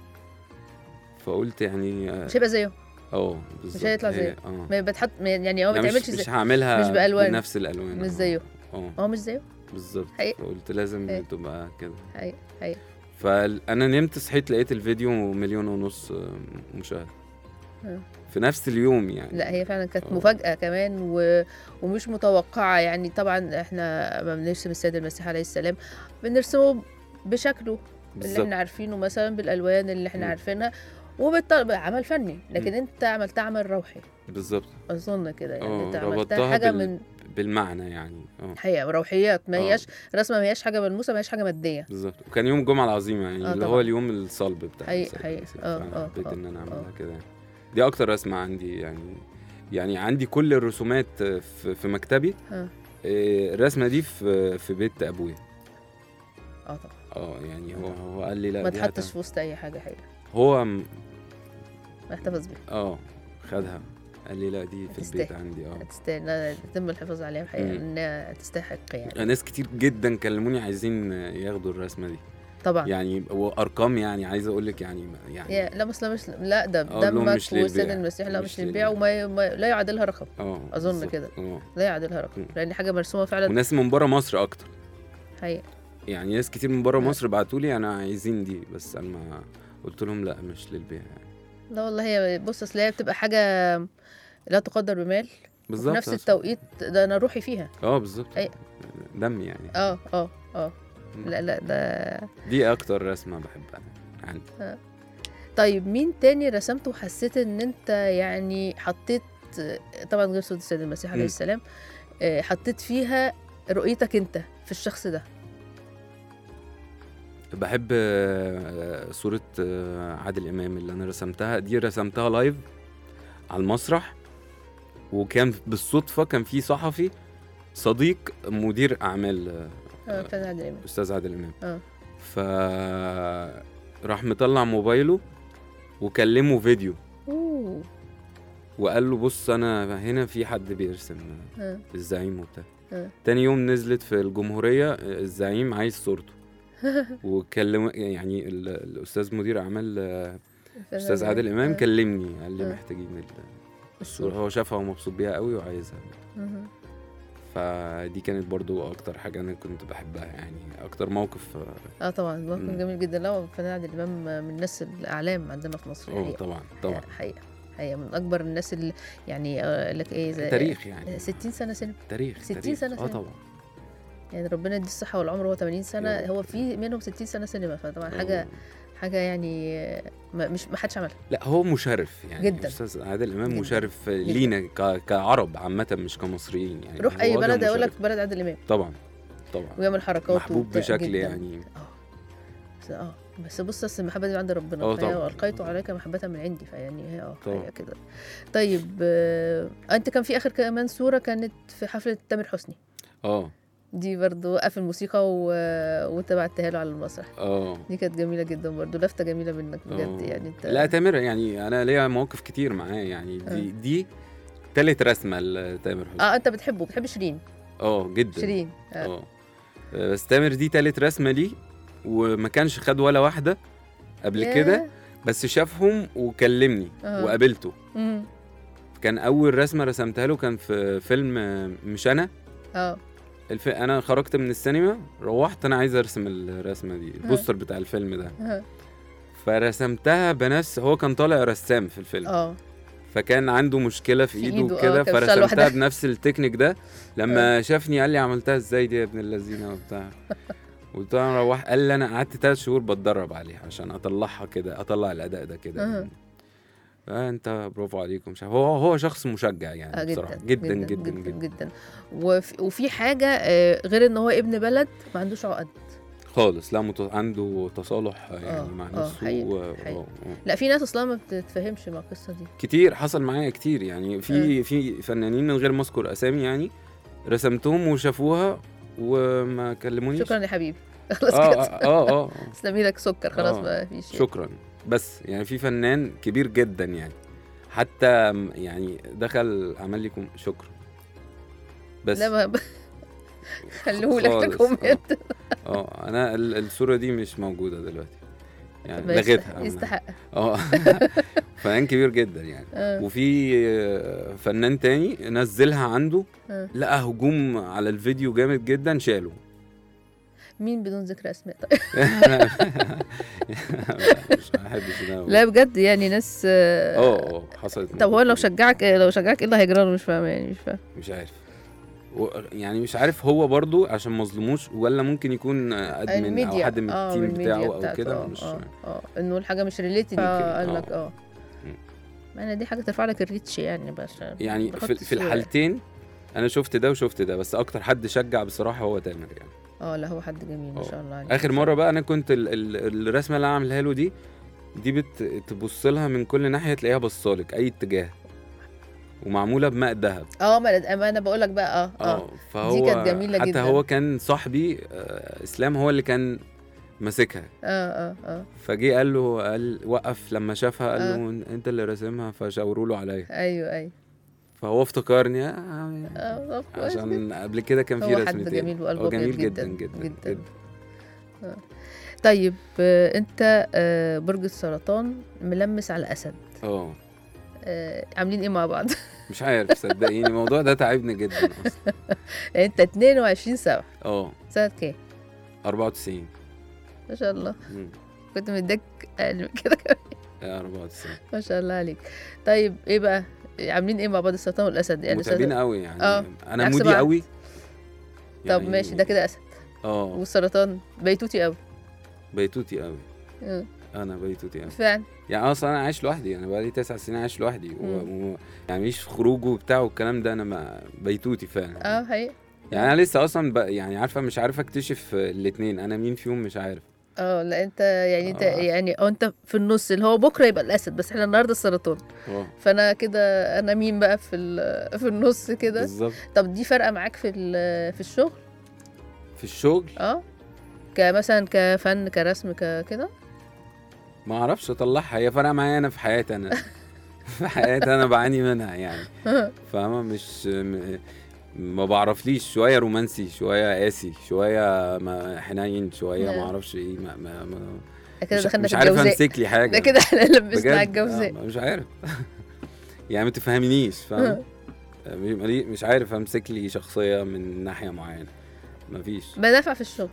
فقلت يعني اه مش هيبقى زيه آه، بالظبط هيطلع هي- زيه. اه ما بتحط ما- يعني هو ما يعني مش, بيتعملش مش زي هعملها مش بألوان. بنفس الالوان مش آه. زيه اه هو مش زيه بالظبط حقيقي. فقلت لازم حقيقي. تبقى كده حقيقي حقيقي فانا نمت صحيت لقيت الفيديو مليون ونص آه، مشاهده آه. في نفس اليوم يعني لا هي فعلا كانت آه. مفاجأة كمان و... ومش متوقعة يعني طبعا احنا لما بنرسم السيد المسيح عليه السلام بنرسمه بشكله اللي بالظبط احنا عارفينه مثلا بالالوان اللي احنا مم. عارفينها وبالطبع عمل فني لكن مم. انت عملتها عمل روحي بالظبط اظن كده يعني اه انت عملتها ربطتها حاجه بال... من بالمعنى يعني اه حقيقه روحيات ما آه. هياش رسمه ما هياش حاجه ملموسه ما هياش حاجه ماديه بالظبط وكان يوم الجمعه العظيمه يعني آه اللي هو طبعاً. اليوم الصلب بتاع حقيقي- السيد حقيقي. المسيح. آه، فأنا آه، حبيت آه، ان انا اعملها آه. كده يعني. دي اكتر رسمه عندي يعني يعني عندي كل الرسومات في, في مكتبي آه. آه، الرسمه دي في في بيت ابويا اه طبعا اه يعني هو هو قال لي لا ما دي تحطش هت- في وسط اي حاجه حقيقه هو م- احتفظ بيها اه خدها قال لي لا دي في البيت هتستاهل. عندي اه تستاهل لا، يتم الحفاظ عليها الحقيقه مم. انها تستحق يعني ناس كتير جدا كلموني عايزين ياخدوا الرسمه دي طبعا يعني وارقام يعني عايز اقول لك يعني يعني يا لا بس لا مش لا ده أقول لهم دمك مش للبيع. وسيد المسيح لا مش مش للبيع للبيع. وما ما- لا يعادلها رقم اه أظن بالظبط. كده. اه لا يعادلها رقم مم. لان حاجه مرسومه فعلا وناس من بره مصر اكتر حقيقه يعني ناس كتير من بره آه. مصر بعتوا لي انا عايزين دي بس انا ما قلت لهم لا مش للبيع يعني. لا والله هي بص اصل هي بتبقى حاجه لا تقدر بمال وفي بالظبط نفس أصلاً. التوقيت ده انا روحي فيها اه بالظبط أي. دم يعني اه اه اه لا لا ده دي اكتر رسمه بحبها يعني طيب مين تاني رسمته وحسيت ان انت يعني حطيت طبعا غير صوت السيد المسيح عليه مم. السلام آه، حطيت فيها رؤيتك انت في الشخص ده بحب آه، صورة آه، عادل إمام اللي أنا رسمتها دي رسمتها لايف على المسرح وكان بالصدفة كان في صحفي صديق مدير أعمال آه، اه فعلا عادل امام أستاذ عادل إمام اه ف راح مطلع موبايله وكلمه فيديو اوه وقال له بص انا هنا في حد بيرسم آه. الزعيم وبتاع آه. تاني يوم نزلت في الجمهورية الزعيم عايز صورته وكلم يعني ال- الاستاذ مدير اعمال آه، استاذ عادل امام آه. كلمني قال لي آه. محتاجين ال- الصورة الصورة هو شافها ومبسوط بيها قوي وعايزها مهم. فدي كانت برضو اكتر حاجة انا كنت بحبها يعني اكتر موقف اه اه طبعا موقف مم. جميل جدا لا هو الفنان عادل امام من الناس الاعلام عندنا في مصر آه، الحقيقة. طبعا طبعا حقيقة حقيقة من اكبر الناس اللي يعني آه، قال لك ايه زي تاريخ يعني 60 سنة سينما تاريخ 60 تاريخ. سنة اه سنة. طبعا يعني ربنا يدي الصحة والعمر هو 80 سنة يا رب. هو في منهم 60 سنة سينما فطبعا حاجة آه. حاجة يعني آه، ما مش ما حدش عملها لا هو مشرف يعني جداً. استاذ عادل امام جداً. مشرف لينا ك- كعرب عامه مش كمصريين يعني روح هو اي راجل بلد يقول لك مشرف. بلد عادل امام طبعا طبعا ويعمل حركات محبوب وبتاع بشكل جداً. يعني اه بس اه بس بص أصل المحبه دي عند ربنا آه فهي طبعاً. والقيت عليك محبه من عندي فيعني هي اه طبعاً. هي كده طيب آه انت كان في اخر كمان صوره كانت في حفله تامر حسني اه دي برضو وقف الموسيقى و... وانت بعتها له على المسرح اه دي كانت جميله جدا برضو لفته جميله منك بجد آه. يعني انت لا تامر يعني انا ليا مواقف كتير معاه يعني دي دي تالت رسمه لتامر حسني اه انت بتحبه بتحب شيرين اه جدا شيرين آه. اه بس تامر دي تالت رسمه ليه وما كانش خد ولا واحده قبل ياه. كده بس شافهم وكلمني آه. وقابلته مم. كان اول رسمه رسمتها له كان في فيلم آه، مش انا اه الف... انا خرجت من السينما روحت انا عايز ارسم الرسمه دي البوستر بتاع الفيلم ده اه فرسمتها بنفس هو كان طالع رسام في الفيلم اه فكان عنده مشكله في, في ايده إيده، آه، وكده كان بيشتغل فرسمتها لوحدها. بنفس التكنيك ده لما شافني قال لي عملتها ازاي دي يا ابن اللذينه وبتاع قلت له أنا روح قال لي انا قعدت ثلاث شهور بتدرب عليها عشان اطلعها كده اطلع الاداء ده كده أها. آه انت برافو عليكم مش عارف. هو هو شخص مشجع يعني آه بصراحه جدا جدا جدا, جدا, جدا. جدا. وفي, وفي حاجه آه، غير ان هو ابن بلد ما عندوش عقد خالص لا مت... عنده تصالح يعني آه، مع آه، نفسه حقيقي، و... حقيقي. آه، آه. لا في ناس اصلا ما بتتفهمش مع القصه دي كتير حصل معايا كتير يعني في في فنانين من غير ما اذكر اسامي يعني رسمتهم وشافوها وما كلمونيش شكرا يا حبيبي خلاص اه كده اه اه, آه. تسلمي لك سكر خلاص آه. ما فيش شكرا بس يعني في فنان كبير جدا يعني حتى م- يعني دخل عمل لكم شكرا بس لا ما خلوهولك خالص، لكومنت اه انا ال- الصوره دي مش موجوده دلوقتي يعني ما لغيتها يستحق- يستحق اه فنان كبير جدا يعني آه. وفي آه، فنان تاني نزلها عنده آه. لقى هجوم على الفيديو جامد جدا شاله مين بدون ذكر اسماء طيب مش هحبش إن أنا لا بجد يعني ناس آه، اه اه حصلت طب هو لو موقف. شجعك لو شجعك ايه اللي هيجرى له مش فاهمه يعني مش فاهمه مش عارف و- يعني مش عارف هو برضو عشان مظلموش ولا ممكن يكون ادمن او الميديا حد من اه التيم من الميديا بتاعه او بتاعته، كده آه، مش اه اه انه الحاجه مش ريليتد قال لك اه مم. ما انا دي حاجه ترفع لك الريتش يعني بس يعني بحط في, في الصورة. الحالتين انا شفت ده وشفت ده بس اكتر حد شجع بصراحه هو تامر يعني اه لا هو حد جميل ما آه. شاء الله عليه اخر مره بقى انا كنت ال ال الرسمه اللي انا عاملها له دي دي بتبص لها من كل ناحيه تلاقيها بصالك اي اتجاه ومعموله بماء ذهب اه ما ما انا بقول لك بقى اه اه اه فهو كانت جميلة حتى جداً. هو كان صاحبي آه اسلام هو اللي كان ماسكها اه اه اه فجه قال له قال وقف لما شافها قال آه. له انت اللي راسمها فشاوروا له عليا ايوه ايوه فهو افتكرني آه اه طب كويس جداً. عشان قبل كده كان في هو حد رسمتين جميل وقلبه هو أبيض جميل جداً، جدا جدا جداً. جدا, آه. طيب آه انت آه برج السرطان ملمس على اسد اه آه عاملين ايه مع بعض مش عارف صدقيني الموضوع ده تعبني جدا اصلا انت 22 سنه اه سنه كام 94 ما شاء الله مم. كنت مديك اقل من كده كمان آه، 94 ما شاء الله عليك طيب ايه بقى عاملين ايه مع بعض السرطان والاسد يعني متعبين السرطان- قوي يعني آه، انا عكس مودي بعض. قوي طب ماشي ده كده اسد اه والسرطان بيتوتي قوي بيتوتي قوي آه، انا بيتوتي قوي فعلا يعني اصلا انا عايش لوحدي انا بقالي تسع سنين عايش لوحدي و... مم. و... يعني مش خروج وبتاع والكلام ده انا ما بيتوتي فعلا اه حقيقي يعني انا لسه اصلا ب... يعني عارفه مش عارف اكتشف الاثنين انا مين فيهم مش عارف اه لا انت يعني انت آه. يعني اه انت في النص اللي هو بكره يبقى الاسد بس احنا النهارده السرطان اه فانا كده انا مين بقى في ال- في النص كده بالظبط طب دي فارقه معاك في ال- في الشغل في الشغل اه كمثلا كفن كرسم ك- كده ما اعرفش اطلعها هي فارقه معايا انا في حياتي انا في حياتي انا بعاني منها يعني فاهمه مش م- ما بعرفليش شويه رومانسي شويه قاسي شويه ما حنين شويه ما نعم. اعرفش ايه ما ما ما كده مش, دخلنا مش في عارف الجوزاء امسك لي حاجه ده كده احنا لبسنا على بجد الجوزاء آه، مش عارف يعني ما تفهمنيش فاهم مالي- مش عارف امسك لي شخصيه من ناحيه معينه مفيش بنافع في الشغل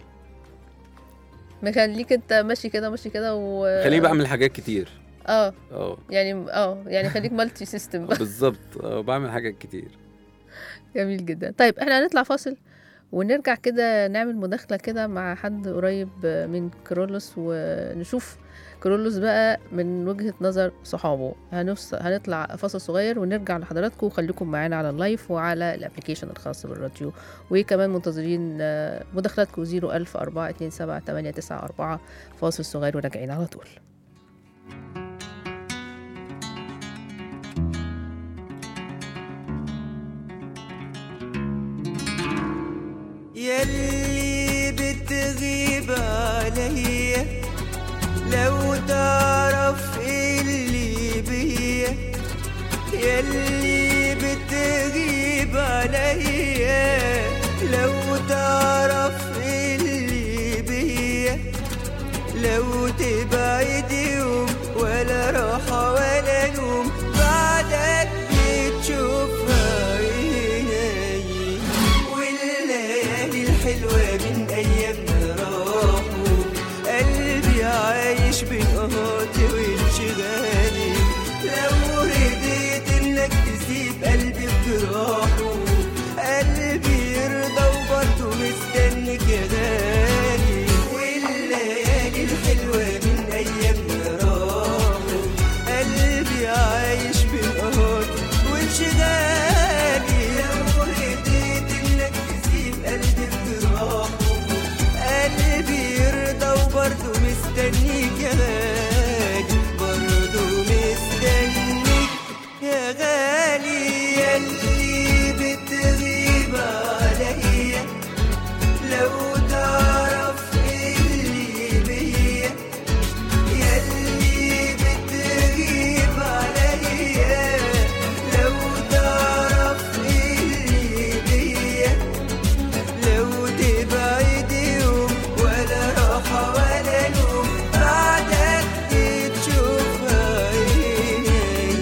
مخليك انت ماشي كده ماشي كده و خليني بعمل حاجات كتير اه اه يعني اه يعني خليك مالتي سيستم بقى بالظبط اه بعمل حاجات كتير جميل جدا طيب احنا هنطلع فاصل ونرجع كده نعمل مداخلة كده مع حد قريب من كرولوس ونشوف كرولوس بقى من وجهة نظر صحابه هنفص... هنطلع فاصل صغير ونرجع لحضراتكم وخليكم معانا على اللايف وعلى الابلكيشن الخاص بالراديو وكمان منتظرين آه، مداخلاتكم 01000 427 894 فاصل صغير وراجعين على طول يلي بتغيب عليا لو تعرف اللي بيا يلي بتغيب عليا لو تعرف اللي بيا لو تبعد يوم ولا راحة ولا نوم بعدك بتشوفها عيني والليالي الحلوة من أيامنا راحوا قلبي عايش بين قهاتي وانشغالي لو رضيت إنك تسيب قلبي بجراحه قلبي يرضى وبرضه مستنيك يا غالي والليالي الحلوة من أيامنا راحوا قلبي عايش بين قهاتي وانشغالي لو رضيت إنك تسيب قلبي بجراحه قلبي يرضى وبرضه مستنيك يا غالي برضه مستنيك يا غالي يلي بتغيب عليا لو تعرف اللي بيا يلي بتغيب عليا لو تعرف اللي بيا لو تبعد يوم ولا راحة ولا نوم بعدك تشوفها عيني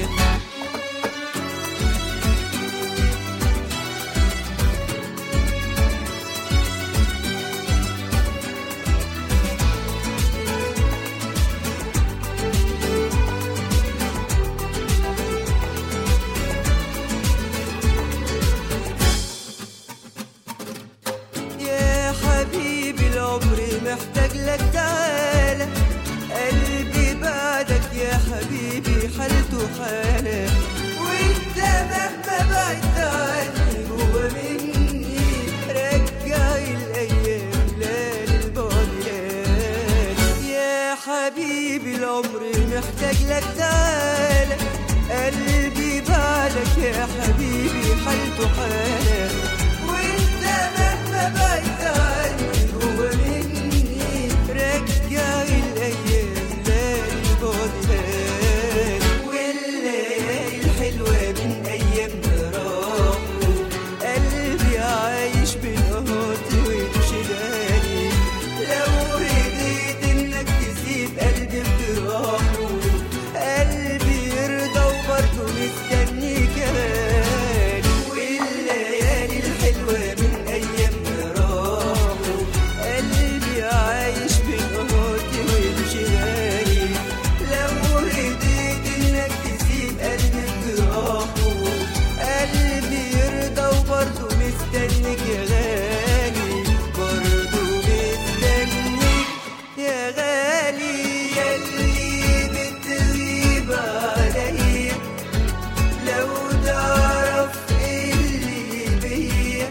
يا حبيبي العمر محتاج لك تعالى قلبي بعدك يا حبيبي حالته حالة وانت مهما بعدت عني جوا مني رجع الايام لا للبعد لا يا حبيبي العمر محتاج لك تعالى قلبي بعدك يا حبيبي حالته حالة وانت مهما بعدت عني جوا مني رجع الايام لا للبعد لا والليالي الحلوة من ايامنا راحوا قلبي عايش بين قهاتي وانشغالي لو رضيت انك تسيب قلبي بجراحه قلبي يرضى وبرضه مستنيك يا غالي والليالي الحلوة من أيامنا راحوا قلبي عايش بين قهاتي وانشغالي لو رضيت إنك تسيب قلبي بجراحه قلبي يرضى وبرضه مستنيك يا غالي برضه مستنيك يا غالي يلي بتغيب عليا لو تعرف اللي بيا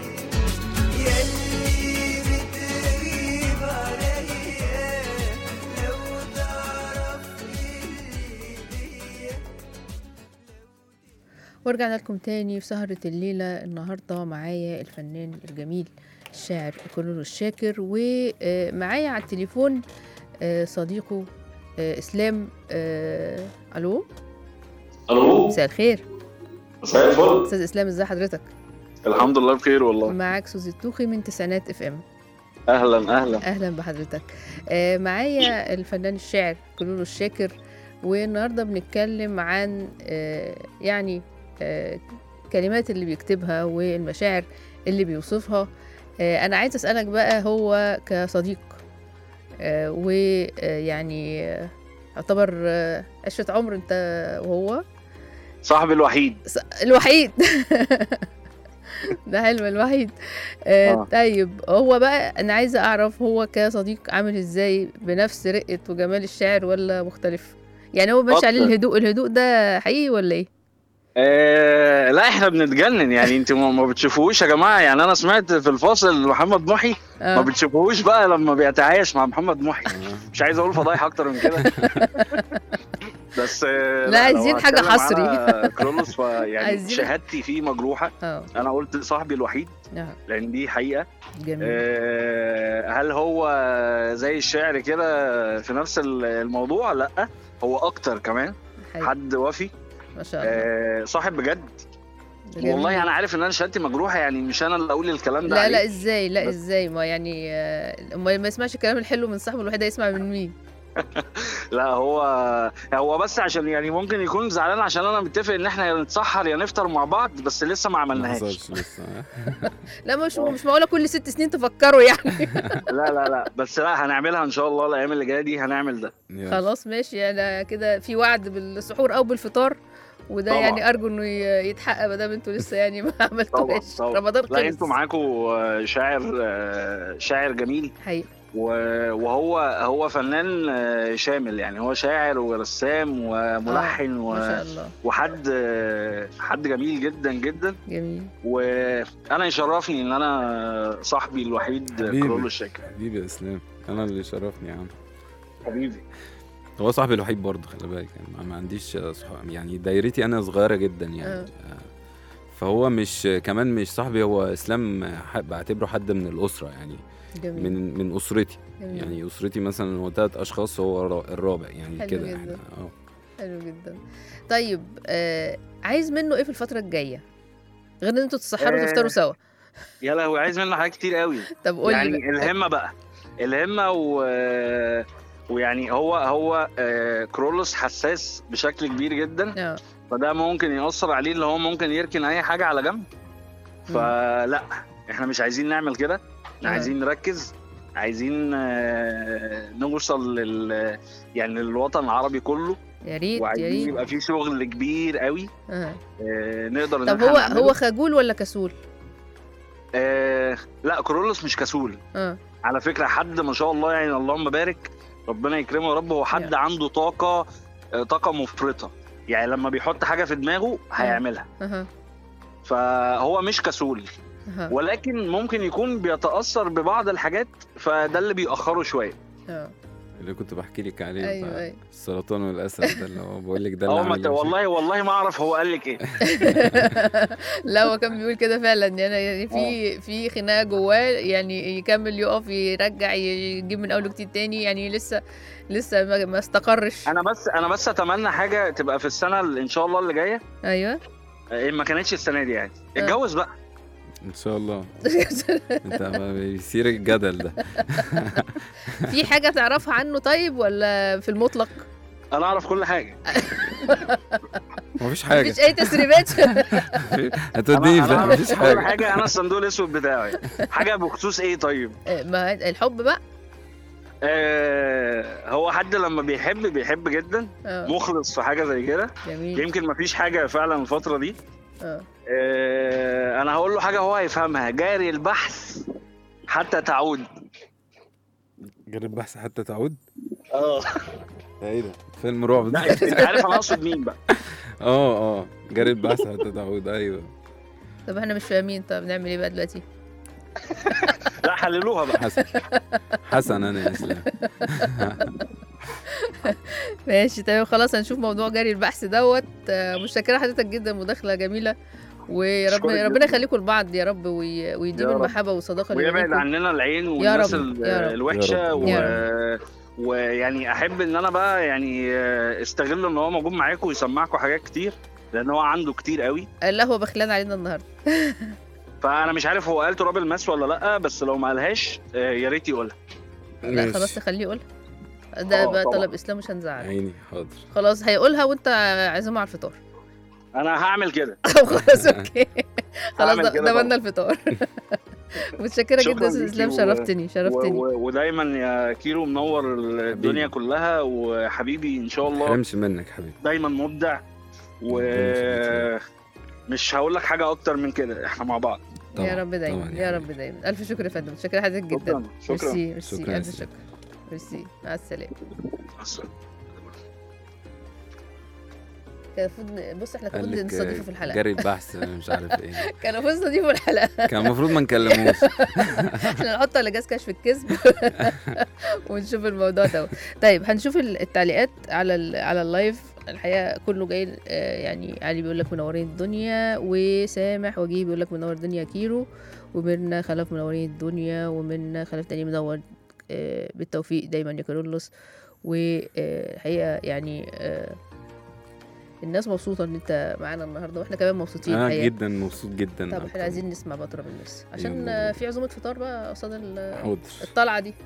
يلي بتغيب عليا لو تعرف اللي بيا ورجعنا لكم تاني في سهرة الليلة النهاردة معايا الفنان الجميل الشاعر كرولو الشاكر ومعايا على التليفون آه، صديقه آه، إسلام آه، ألو الو مساء الخير مساء الفل استاذ اسلام ازي حضرتك الحمد لله بخير والله معاك سوزي التوخي من تسعينات اف ام اهلا اهلا اهلا بحضرتك آه معايا الفنان الشاعر كلولو الشاكر والنهارده بنتكلم عن آه يعني آه كلمات اللي بيكتبها والمشاعر اللي بيوصفها آه انا عايز اسالك بقى هو كصديق آه ويعني آه يعتبر آه عشرة عمر انت وهو صاحبي الوحيد ص- الوحيد ده حلو الوحيد آه آه. طيب هو بقى انا عايزه اعرف هو كصديق عامل ازاي بنفس رقه وجمال الشعر ولا مختلف يعني هو ماشي عليه أكتر. الهدوء الهدوء ده حقيقي ولا ايه آه لا احنا بنتجنن يعني انت ما ما بتشوفوش يا جماعه يعني انا سمعت في الفاصل محمد محي ما اه بتشوفوش بقى لما بيتعايش مع محمد محي مش عايز اقول فضايح اكتر من كده بس آه، لا، عايزين لو حاجة هتكلم حصري. على كرولوس فيعني عايزين- شهادتي فيه مجروحه اه انا قلت صاحبي الوحيد آه، لان دي حقيقه جميل آه، هل هو زي الشعر كده في نفس الموضوع لا هو اكتر كمان حلو. حد وفي ما شاء الله آه، صاحب بجد جميل. والله انا عارف ان انا شهادتي مجروحه يعني مش انا اللي اقول الكلام ده لا لا عليه. ازاي لا بس- ازاي ما يعني آه، ما ما يسمعش الكلام الحلو من صاحبه الوحيد هيسمع من مين لا هو هو بس عشان يعني ممكن يكون زعلان عشان انا متفق ان احنا يا نتسحر يا نفطر مع بعض بس لسه ما ما عملناهاش حصلش لسه لا مش مش معقوله كل ست سنين تفكروا يعني لا لا لا بس لا هنعملها ان شاء الله الايام اللي جايه دي هنعمل ده يلا. خلاص ماشي انا كده في وعد بالسحور او بالفطار وده طبعا. يعني ارجو انه ي- يتحقق ما دام انتوا لسه يعني ما عملتوهاش طبعا. رمضان لا خلص انتوا معاكم شاعر آه، شاعر جميل حقيقي و- وهو هو فنان آه، شامل يعني هو شاعر ورسام وملحن ما و- شاء الله وحد آه، حد جميل جدا جدا جميل وانا يشرفني ان انا صاحبي الوحيد حبيبي. كرول الشاكر حبيبي يا اسلام انا اللي شرفني يا عم حبيبي هو صاحبي الوحيد برضه خلي بالك يعني ما- ما عنديش صحاب يعني دايرتي انا صغيره جدا يعني آه. آه. فهو مش كمان مش صاحبي هو اسلام ح- بعتبره حد من الاسره يعني جميل من من اسرتي جميل. يعني اسرتي مثلا هو ثلاث اشخاص هو الرا- الرابع يعني حلو كده جدا. احنا اه حلو جدا طيب آه عايز منه ايه في الفتره الجايه غير ان انتوا تتسحروا آه، وتفطروا سوا يا لهوي عايز منه حاجات كتير قوي طب قول يعني لي بقى. الهمه بقى الهمه و ويعني هو هو آه، كرولوس حساس بشكل كبير جدا اه فده ممكن يأثر عليه اللي هو ممكن يركن اي حاجه على جنب فلا احنا مش عايزين نعمل كده احنا آه. عايزين نركز عايزين آه، نوصل لل يعني للوطن العربي كله يا ريت يا وعايزين ريت يبقى في شغل كبير قوي آه. آه، نقدر إن طب إحنا هو نعمله. هو خجول ولا كسول آه لا كرولوس مش كسول اه على فكره حد ما شاء الله يعني اللهم بارك ربنا يكرمه يا رب هو حد يا. عنده طاقه آه، طاقه مفرطه يعني لما بيحط حاجه في دماغه هيعملها اها فهو مش كسول اها ولكن ممكن يكون بيتاثر ببعض الحاجات فده اللي بيأخره شويه اه اللي كنت بحكي لك عليه أيوة، بتاع أيوة. السرطان والاسد ده اللي هو بقول لك ده اللي هو ما عامل ت- لي مشاكل. والله والله ما اعرف هو قال لك ايه لا هو كان بيقول كده فعلا يعني يعني في في خناقه جواه يعني يكمل يقف يرجع يجيب من اول وجديد تاني يعني لسه لسه ما, ما استقرش انا بس انا بس اتمنى حاجه تبقى في السنه اللي ان شاء الله اللي جايه ايوه آه، ما كانتش السنه دي يعني آه. اتجوز بقى ان شاء الله انت ما بيصير الجدل ده في حاجه تعرفها عنه طيب ولا في المطلق انا اعرف كل حاجه مفيش حاجه مفيش اي تسريبات هتوديني انا في أنا مفيش أعرف كل حاجه حاجه انا الصندوق الاسود بتاعي حاجه بخصوص ايه طيب ما الحب بقى آه هو حد لما بيحب بيحب جدا اه مخلص في حاجه زي كده جميل يمكن مفيش حاجه فعلا الفتره دي اه آه انا هقول له حاجه هو هيفهمها جاري البحث حتى تعود جرب البحث حتى تعود اه ايه ده فيلم رعب ده لا انت عارف انا اقصد مين بقى اه اه جرب البحث حتى تعود ايوه طب احنا مش فاهمين طب نعمل ايه بقى دلوقتي لا حللوها بقى حسن حسن انا يا اسلام ماشي تمام خلاص هنشوف موضوع جري البحث دوت آه، مشكرة حضرتك جدا مداخلة جميلة ويا رب أشكرك ربنا جداً. يخليكم لبعض يا رب وي- ويديم يا رب. المحبة والصداقة اللي ويبعد بينكم عننا العين يا والناس رب، ال- يا رب. الوحشه يا و... رب. ويعني احب ان انا بقى يعني آه، استغل ان هو موجود معاكم ويسمعكم حاجات كتير لان هو عنده كتير قوي لا هو بخلان علينا النهارده فانا مش عارف هو قال تراب الماس ولا لا بس لو ما قالهاش آه، يا ريت يقولها لا ماشي. خلاص تخليه يقولها ده آه، بقى طبعا. طلب اسلام مش هنزعل عيني حاضر خلاص هيقولها وانت عازمه على الفطار انا هعمل كده خلاص اوكي خلاص هعمل ده- كده ضمننا الفطار متشكره شكراً جدا يا استاذ ليكي اسلام و- شرفتني و- شرفتني و- ودايما يا كيرو منور الدنيا حبيبي. كلها وحبيبي ان شاء الله حرمش منك حبيبي دايما مبدع و ربنا يخليك. مش هقول لك حاجه اكتر من كده احنا مع بعض طبعاً، يا رب دايما طبعاً يا يا رب دايما الف شكر يا فندم متشكره حضرتك جدا شكرا شكرا ميرسي ميرسي شكراً يا الف سيدي. شكر ميرسي مع السلامه كان المفروض بص احنا كنا قال المفروض لك نستضيفه في الحلقه جري البحث أنا مش عارف ايه كان المفروض نستضيفه في الحلقه كان المفروض ما نكلموش احنا نحط على جهاز كشف الكذب ونشوف الموضوع ده طيب هنشوف ال- التعليقات على ال على اللايف الحقيقه كله جاي آه، يعني علي بيقول لك منورين الدنيا وسامح وجيه بيقول لك منور الدنيا كيرو ومنى خلف منورين الدنيا ومنى خلف تاني منور آه، بالتوفيق دايما يا كارولوس والحقيقه يعني آه، الناس مبسوطه ان انت معانا النهارده واحنا كمان مبسوطين انا الحقيقه جدا مبسوط جدا طب أكتر. احنا عايزين نسمع بقى تراب الناس عشان يلا. آه، في عزومه فطار بقى قصاد ال- حاضر الطلعه دي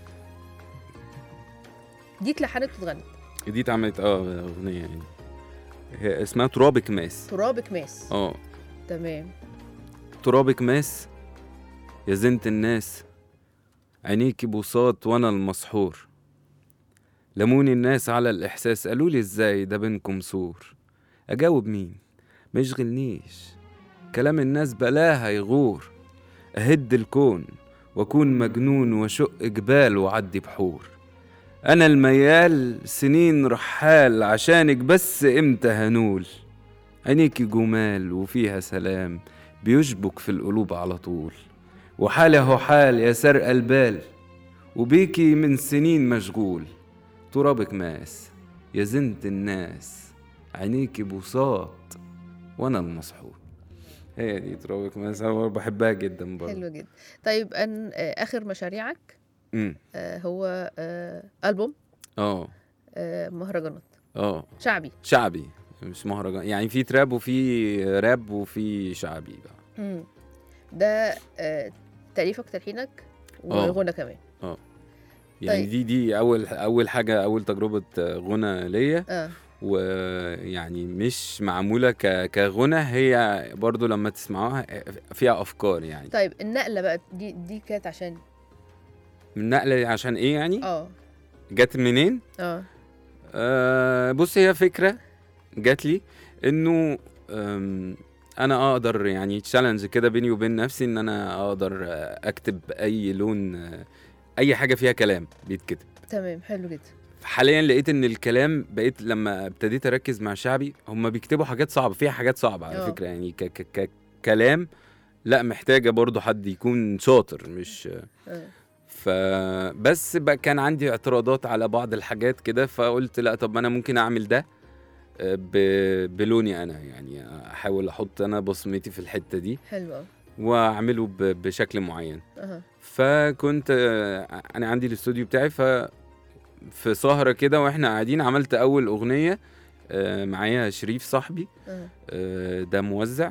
دي اتلحنت واتغنت دي اتعملت اه اغنيه يعني هي اسمها ترابك ماس ترابك ماس اه تمام ترابك ماس يا زينة الناس عينيكي بوساط وانا المسحور لموني الناس على الاحساس قالوا لي ازاي ده بينكم سور اجاوب مين ما يشغلنيش كلام الناس بلاها يغور اهد الكون واكون مجنون واشق جبال وعدي بحور انا الميال سنين رحال عشانك بس امتى هنول عينيكي جمال وفيها سلام بيشبك في القلوب على طول وحالي هو حال يا سرق البال وبيكي من سنين مشغول ترابك ماس يا زنت الناس عينيكي بوساط وانا المسحور هي دي ترابك ماس انا بحبها جدا برضه حلو جدا طيب ان آه، اخر مشاريعك امم آه، هو آه، البوم اه آه، مهرجانات اه شعبي شعبي مش مهرجان يعني في تراب وفي راب وفي شعبي بقى مم. ده آه، تأليفك تلحينك آه. وغنى كمان يعني طيب. دي دي اول اول حاجه اول تجربه غنى ليا اه ويعني مش معموله ك... كغنى هي برضو لما تسمعوها فيها افكار يعني طيب النقله بقى دي دي كانت عشان النقله عشان ايه يعني اه جت منين اه آه بص هي فكره جات لي انه آم، انا اقدر يعني تشالنج كده بيني وبين نفسي ان انا اقدر آه، اكتب اي لون آه، اي حاجه فيها كلام بيتكتب تمام حلو جدا حاليا لقيت ان الكلام بقيت لما ابتديت اركز مع شعبي هم بيكتبوا حاجات صعبه فيها حاجات صعبه على اه. فكره يعني ك ك ك كلام لا محتاجه برضو حد يكون شاطر مش آه. فبس بقى كان عندي اعتراضات على بعض الحاجات كده فقلت لا طب ما انا ممكن اعمل ده آه، ب- بلوني انا يعني احاول احط انا بصمتي في الحته دي حلو قوي واعمله ب- بشكل معين اها فكنت آه، انا عندي الاستوديو بتاعي ف في سهرة كده واحنا قاعدين عملت اول اغنية آه، معايا شريف صاحبي اها آه، ده موزع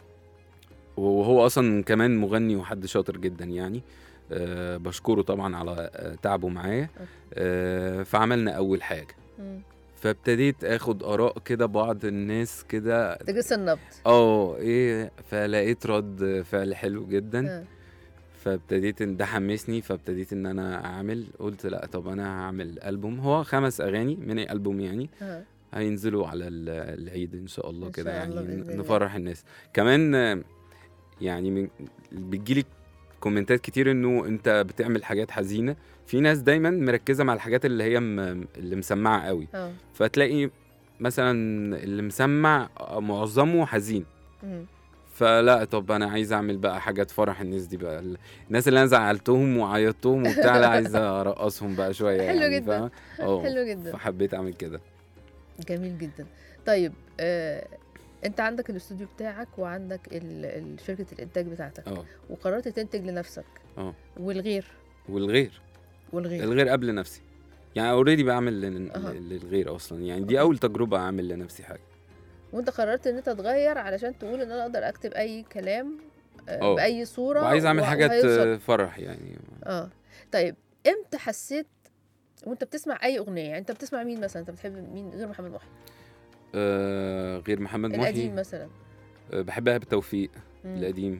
وهو اصلا كمان مغني وحد شاطر جدا يعني آه، بشكره طبعا على آه، تعبه معايا آه، فعملنا اول حاجة مم. فابتديت اخد اراء كده بعض الناس كده تجس النبض اه ايه فلقيت رد فعل حلو جدا آه. فابتديت ان ده حمسني فابتديت ان انا اعمل قلت لا طب انا هعمل البوم هو خمس اغاني من البوم يعني آه. هينزلوا على ال- العيد ان شاء الله إن كده شاء الله يعني بإذن الله. نفرح الناس كمان آه، يعني من بتجيلي كومنتات كتير انه انت بتعمل حاجات حزينه في ناس دايما مركزه مع الحاجات اللي هي م... اللي مسمعه قوي اه فتلاقي مثلا اللي مسمع معظمه حزين مم. فلا طب انا عايز اعمل بقى حاجه تفرح الناس دي بقى الناس اللي انا زعلتهم وعيطتهم وبتاع لا عايز ارقصهم بقى شويه حلو يعني جدا. فاهمة؟ اه حلو جدا فحبيت اعمل كده جميل جدا طيب آه، انت عندك الاستوديو بتاعك وعندك ال- ال- شركه الانتاج بتاعتك اه وقررت تنتج لنفسك اه والغير والغير والغير الغير قبل نفسي يعني اوريدي بعمل لل- أها. للغير اصلا يعني دي اول تجربه اعمل لنفسي حاجه وانت قررت ان انت تغير علشان تقول ان انا اقدر اكتب اي كلام آه، اه. باي صوره وعايز اعمل و- حاجات وهيوصل. آه، فرح يعني اه طيب امتى حسيت وانت بتسمع اي اغنيه يعني انت بتسمع مين مثلا انت بتحب مين غير محمد محي آه غير محمد محي القديم مثلا آه بحب ايهاب توفيق مم. القديم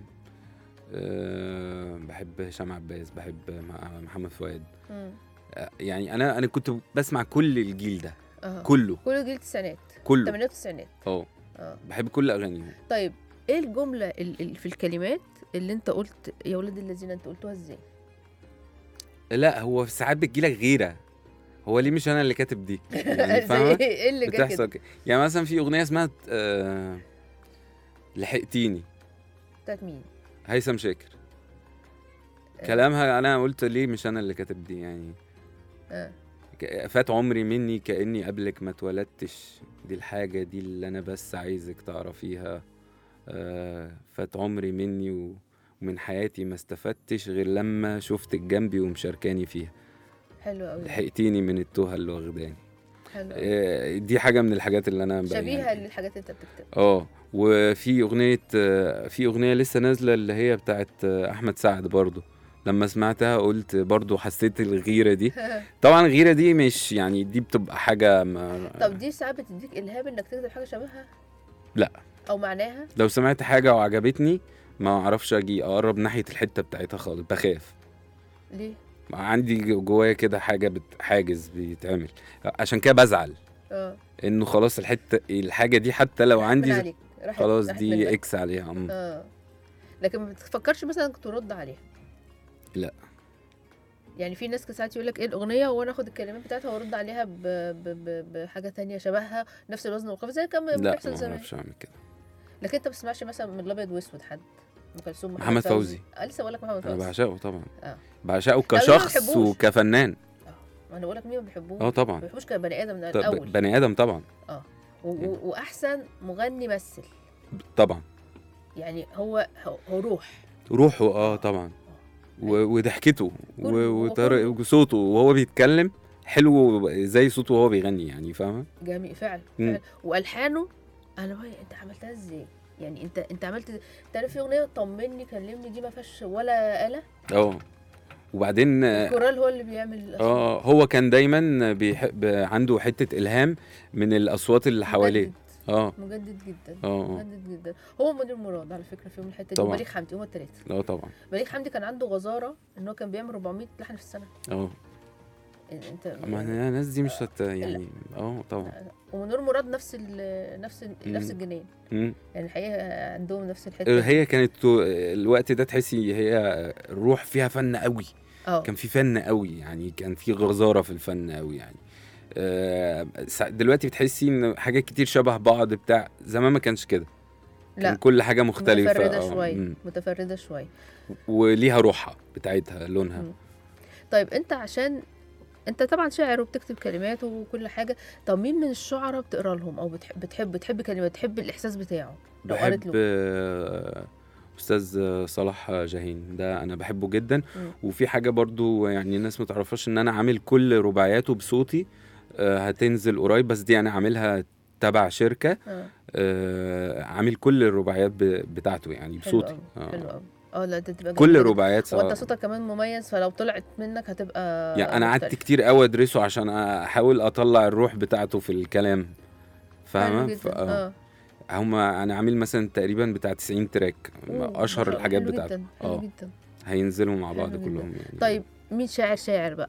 آه بحب هشام عباس بحب مع- محمد فؤاد مم. آه يعني انا انا كنت بسمع كل الجيل ده اه كله كل جيل التسعينات كله الثمانينات والتسعينات اه اه بحب كل اغانيهم طيب ايه الجمله ال- ال- في الكلمات اللي انت قلت يا ولاد الذين انت قلتوها ازاي لا هو ساعات بتجيلك غيره هو ليه مش انا اللي كاتب دي يعني زي فاهمه ايه إيه اللي جه بتحصل كده كده يعني مثلا في اغنيه اسمها آه لحقتيني بتاعت مين هيثم شاكر آه. كلامها انا قلت ليه مش انا اللي كاتب دي يعني اه ك- فات عمري مني كاني قبلك ما اتولدتش دي الحاجه دي اللي انا بس عايزك تعرفيها آه فات عمري مني و- ومن حياتي ما استفدتش غير لما شفتك جنبي ومشاركاني فيها حلو قوي لحقتيني من التوهه اللي واخداني حلو قوي. آه دي حاجه من الحاجات اللي انا ب- شبيهه يعني- للحاجات اللي انت بتكتبها اه وفي اغنيه آه، في اغنيه لسه نازله اللي هي بتاعت آه، احمد سعد برضو لما سمعتها قلت برضو حسيت الغيره دي طبعا الغيره دي مش يعني دي بتبقى حاجه ما طب دي ساعات بتديك الهام انك تكتب حاجه شبهها لا. او معناها لو سمعت حاجه وعجبتني ما اعرفش اجي اقرب ناحيه الحته بتاعتها خالص بخاف ليه عندي جو- جوايا كده حاجه بت- حاجز بيتعمل عشان كده بزعل اه انه خلاص الحته الحاجه دي حتى لو راحت من عندي عليك. راحت- خلاص راحت دي منك. اكس عليها أم. اه لكن ما بتفكرش مثلا انك ترد عليها لا. يعني في ناس ساعات يقول لك ايه الاغنيه وانا اخد الكلمات بتاعتها وارد عليها ب... ب... ب... بحاجه تانية شبهها نفس الوزن والقافيه زي كان لا بيحصل ما زمان اعرفش اعمل كده لكن انت ما بتسمعش مثلا من الابيض واسود حد ام كلثوم محمد فوزي. آه لسه بقول لك محمد انا فوزي بعشقه طبعا آه. بعشقه لا، ما كشخص بحبوش. وكفنان ما انا بقول لك مين ما بيحبوش اه طبعا ما بيحبوش كبني ادم من طب الاول بني ادم طبعا و... و... واحسن مغني مثل طبعا يعني هو هو, هو روح روحه اه طبعا و- وضحكته كله، و- هو وطريقه كله. وصوته وهو بيتكلم حلو زي صوته وهو بيغني يعني فاهمه جميل فعلا مم. فعلا والحانه انا بقى انت عملتها ازاي يعني انت انت عملت تعرف في اغنيه طمني كلمني دي ما فيهاش ولا آلة اه وبعدين اه الكورال هو اللي بيعمل الأصوات. آه، هو كان دايما بيحب عنده حته الهام من الاصوات اللي حواليه مجدد اه مجدد جدا اه آه، مجدد جدا هو منير مراد على فكره فيهم الحته دي طبعا. وبليغ حمدي هما الثلاثه اه طبعا بليغ حمدي كان عنده غزاره ان هو كان بيعمل 400 لحن في السنه اه انت ما أنا الناس دي مش هت يعني اه طبعا ومنير مراد نفس ال نفس ال نفس مم. الجنين مم. يعني الحقيقه عندهم نفس الحته هي كانت تو- الوقت ده تحسي هي الروح فيها فن قوي اه كان في فن قوي يعني كان في غزاره في الفن قوي يعني آه، سا- دلوقتي بتحسي ان حاجات كتير شبه بعض بتاع زمان ما كانش كده كان لا كل حاجه مختلفه متفرده آه، شويه مم. متفرده شويه وليها روحها بتاعتها لونها مم. طيب انت عشان انت طبعا شاعر وبتكتب كلمات وكل حاجه طب مين من الشعراء بتقرا لهم او بتحب بتحب بتحب كلمات بتحب الاحساس بتاعه لو قريت بحب له آه، استاذ صلاح جاهين ده انا بحبه جدا مم. وفي حاجه برضو يعني الناس ما تعرفهاش ان انا عامل كل رباعياته بصوتي آه، هتنزل قريب بس دي انا عاملها تبع شركه اه آه، عامل كل الرباعيات ب- بتاعته يعني حلو بصوتي قوي آه. حلو قوي اه لا ده تبقى كل جميلة جداً. الرباعيات وانت سواء صوتك كمان مميز فلو طلعت منك هتبقى يعني انا قعدت مختلف. كتير قوي ادرسه عشان احاول اطلع الروح بتاعته في الكلام حلو فاهمه جدا. ف- آه. اه هم انا عامل مثلا تقريبا بتاع 90 تراك أوه، ما اشهر شاء الله. الحاجات حلو بتاعته جدا حلو اه جدا هينزلوا مع حلو بعض جدا. كلهم يعني طيب مين شاعر شاعر بقى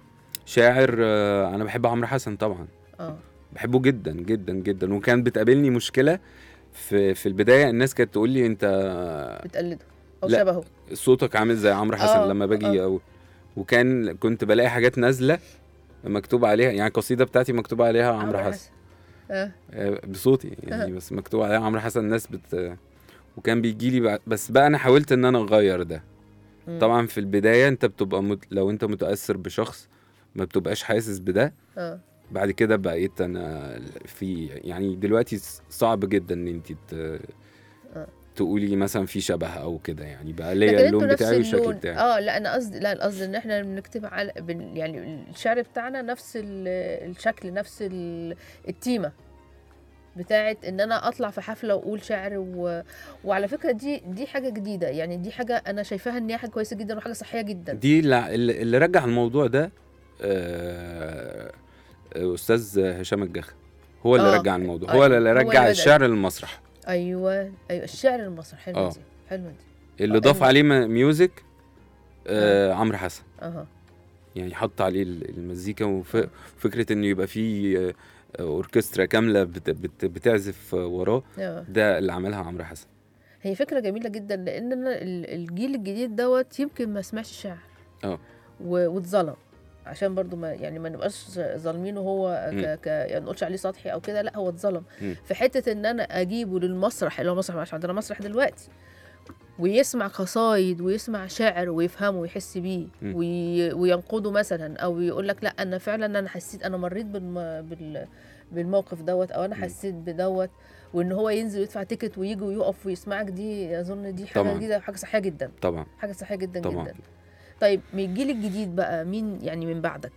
شاعر آه، انا بحب عمرو حسن طبعا اه بحبه جدا جدا جدا وكان بتقابلني مشكله في في البدايه الناس كانت تقول لي انت بتقلده او لا. شبهه صوتك عامل زي عمرو حسن آه، لما باجي آه. أو وكان كنت بلاقي حاجات نازله مكتوب عليها يعني القصيده بتاعتي مكتوب عليها عمرو حسن اه آه، بصوتي يعني آه. بس مكتوب عليها عمرو حسن الناس بت وكان بيجي لي بس بقى انا حاولت ان انا اغير ده مم. طبعا في البدايه انت بتبقى مت... لو انت متاثر بشخص ما بتبقاش حاسس بده اه بعد كده بقيت انا في يعني دلوقتي صعب جدا ان انت ت... تقولي مثلا في شبه او كده يعني بقى لكن ليا انتوا اللون نفس بتاعي والشكل اللون بتاعي اه لا انا قصدي لا القصد ان احنا بنكتب على بن يعني الشعر بتاعنا نفس ال- الشكل نفس ال- التيمه بتاعت ان انا اطلع في حفله واقول شعر و... وعلى فكره دي دي حاجه جديده يعني دي حاجه انا شايفاها ان هي حاجه كويسه جدا وحاجه صحيه جدا دي اللي, اللي اللي رجع الموضوع ده آه، آه، استاذ هشام الجخ هو اللي آه، رجع الموضوع أيوة، هو اللي هو اللي رجع بدأ. الشعر للمسرح ايوه ايوه الشعر المصري حلوه آه. دي حلوه دي اللي ضاف أيوة. عليه م- ميوزك آه عمرو حسن اها يعني حط عليه ال- المزيكا وفكره انه يبقى فيه آه، اوركسترا كامله بت بت بتعزف وراه آه. ده اللي عملها عمرو حسن هي فكره جميله جدا لان انا ال- الجيل الجديد دوت يمكن ما سمعش شعر اه و- واتظلم عشان برضو ما يعني ما نبقاش ظالمينه هو مم. ك ك يعني نقولش عليه سطحي او كده لا هو اتظلم مم. في حته ان انا اجيبه للمسرح اللي هو مسرح مش عندنا مسرح دلوقتي ويسمع قصايد ويسمع شعر ويفهمه ويحس بيه مم. وي... وينقده مثلا او يقول لك لا انا فعلا انا حسيت انا مريت بالم... بال... بالموقف دوت او انا مم. حسيت بدوت وان هو ينزل ويدفع تيكت ويجي ويقف ويسمعك دي اظن دي حاجه طبعاً. جديده حاجه صحيه جدا طبعا حاجه صحيه جدا طبعا جدا طيب من الجيل الجديد بقى مين يعني من بعدك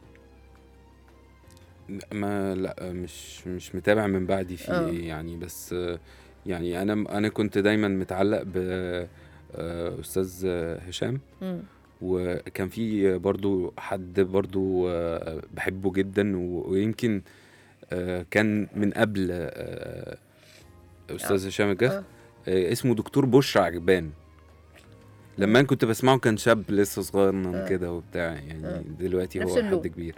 ما لا مش مش متابع من بعدي في آه. ايه يعني بس آه، يعني انا انا كنت دايما متعلق ب آه، استاذ هشام مم. وكان في برضو حد برضو آه، بحبه جدا و- ويمكن آه، كان من قبل آه، استاذ هشام الجخ آه. آه، اسمه دكتور بشرى عجبان لما انا كنت بسمعه كان شاب لسه صغير آه. كده وبتاع يعني آه. دلوقتي نفس هو اللون. حد كبير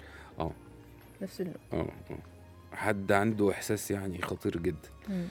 نفس اللون اه اه حد عنده احساس يعني خطير جدا مم.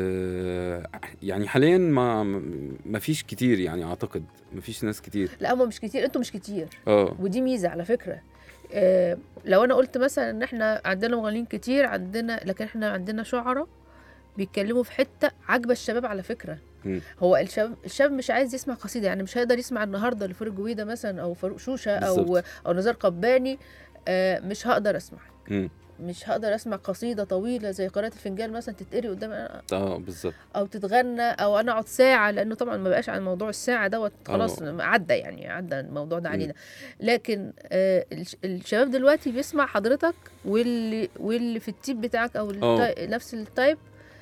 آه يعني حاليا ما ما فيش كتير يعني اعتقد ما فيش ناس كتير لا هم مش كتير انتوا مش كتير اه ودي ميزه على فكره آه لو انا قلت مثلا ان احنا عندنا مغنيين كتير عندنا لكن احنا عندنا شعراء بيتكلموا في حته عاجبه الشباب على فكره مم. هو الشباب الشاب مش عايز يسمع قصيده يعني مش هيقدر يسمع النهارده لفاروق جويده مثلا او فاروق شوشه او بالظبط. او نزار قباني آه مش هقدر اسمع مم. مش هقدر اسمع قصيده طويله زي قراءه الفنجان مثلا تتقري قدام اه بالظبط او تتغنى او انا اقعد ساعه لانه طبعا ما بقاش عن موضوع الساعه دوت خلاص آه. عدى يعني عدى الموضوع ده مم. علينا لكن آه الش- الشباب دلوقتي بيسمع حضرتك واللي واللي في التيب بتاعك او التاي نفس التايب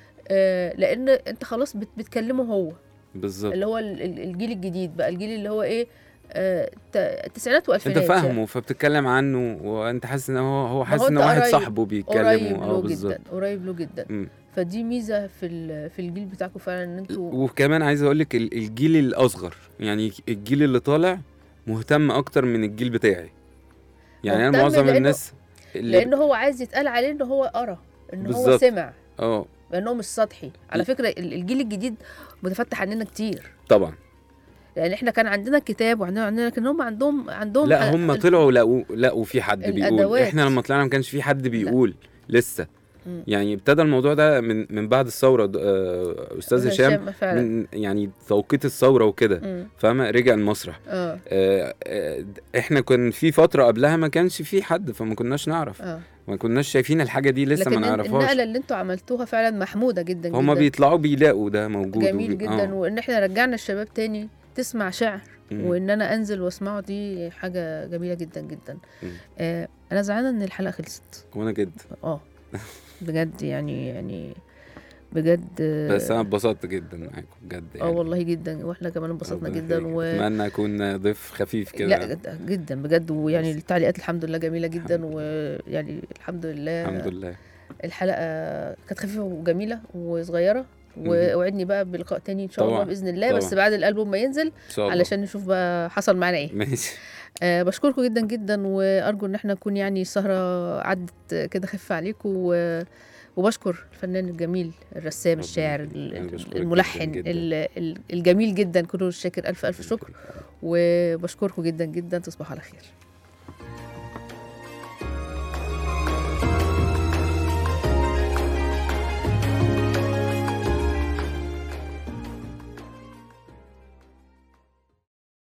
آه لان انت خلاص بت بتكلمه هو بالظبط اللي هو ال- ال- الجيل الجديد بقى الجيل اللي هو ايه آه ت- التسعينات انت والفينات فاهمه فبتتكلم عنه وانت حاسس ان هو هو حاسس هو ان أنت واحد قريب- صاحبه قريب بيتكلم اه له بالظبط جدا قريب له جدا مم. فدي ميزه في ال- في الجيل بتاعكم فعلا ان انتوا وكمان عايز اقول لك ال- الجيل الاصغر يعني الجيل اللي طالع مهتم اكتر من الجيل بتاعي يعني انا مهتم معظم لأنه- الناس اللي لان هو عايز يتقال عليه ان هو قرا ان هو بالظبط. سمع اه لانه مش سطحي على فكره ال- الجيل الجديد متفتح عننا كتير طبعا لان احنا كان عندنا كتاب وعندنا عندنا لكن هم عندهم عندهم لا ح- هم ال- طلعوا لقوا لقوا في حد بيقول الأدوات. احنا لما طلعنا ما كانش في حد بيقول لسه مم. يعني ابتدى الموضوع ده من من بعد الثوره د- آه، استاذ هشام فعلا من يعني توقيت الثوره وكده مم. فاهمه رجع المسرح اه آه، آه، احنا كان في فتره قبلها ما كانش في حد فما كناش نعرف اه ما كناش شايفين الحاجه دي لسه لكن ما ال- نعرفهاش النقله اللي انتوا عملتوها فعلا محموده جدا هما جدا بيطلعوا بيلاقوا ده موجود جميل وبي- جدا آه. وان احنا رجعنا الشباب تاني تسمع شعر مم. وان انا انزل واسمعه دي حاجه جميله جدا جدا مم. آه انا زعلانه ان الحلقه خلصت وانا جد اه بجد يعني يعني بجد آه، بس انا اتبسطت جدا معاكم بجد اه يعني والله جدا واحنا كمان انبسطنا ربنا جدا يخليك. و اتمنى اكون ضيف خفيف كده لا جد- جدا بجد ويعني التعليقات الحمد لله جميله جدا الحمد ويعني الحمد لله الحمد لله الحلقه كانت خفيفه وجميله وصغيره مهم. ووعدني بقى بلقاء تاني ان شاء الله طبعاً. باذن الله بس طبعاً. بعد الالبوم ما ينزل ان شاء الله علشان نشوف بقى حصل معانا ايه ماشي أه بشكركم جدا جدا وارجو ان احنا نكون يعني السهره عدت كده خفه عليكم و... وبشكر الفنان الجميل الرسام ربنا الشاعر يخليك. أنا ال- بشكرك جداً الملحن جداً. ال- ال- الجميل جدا كله الشاكر الف الف شكر وبشكركم جدا جدا تصبحوا على خير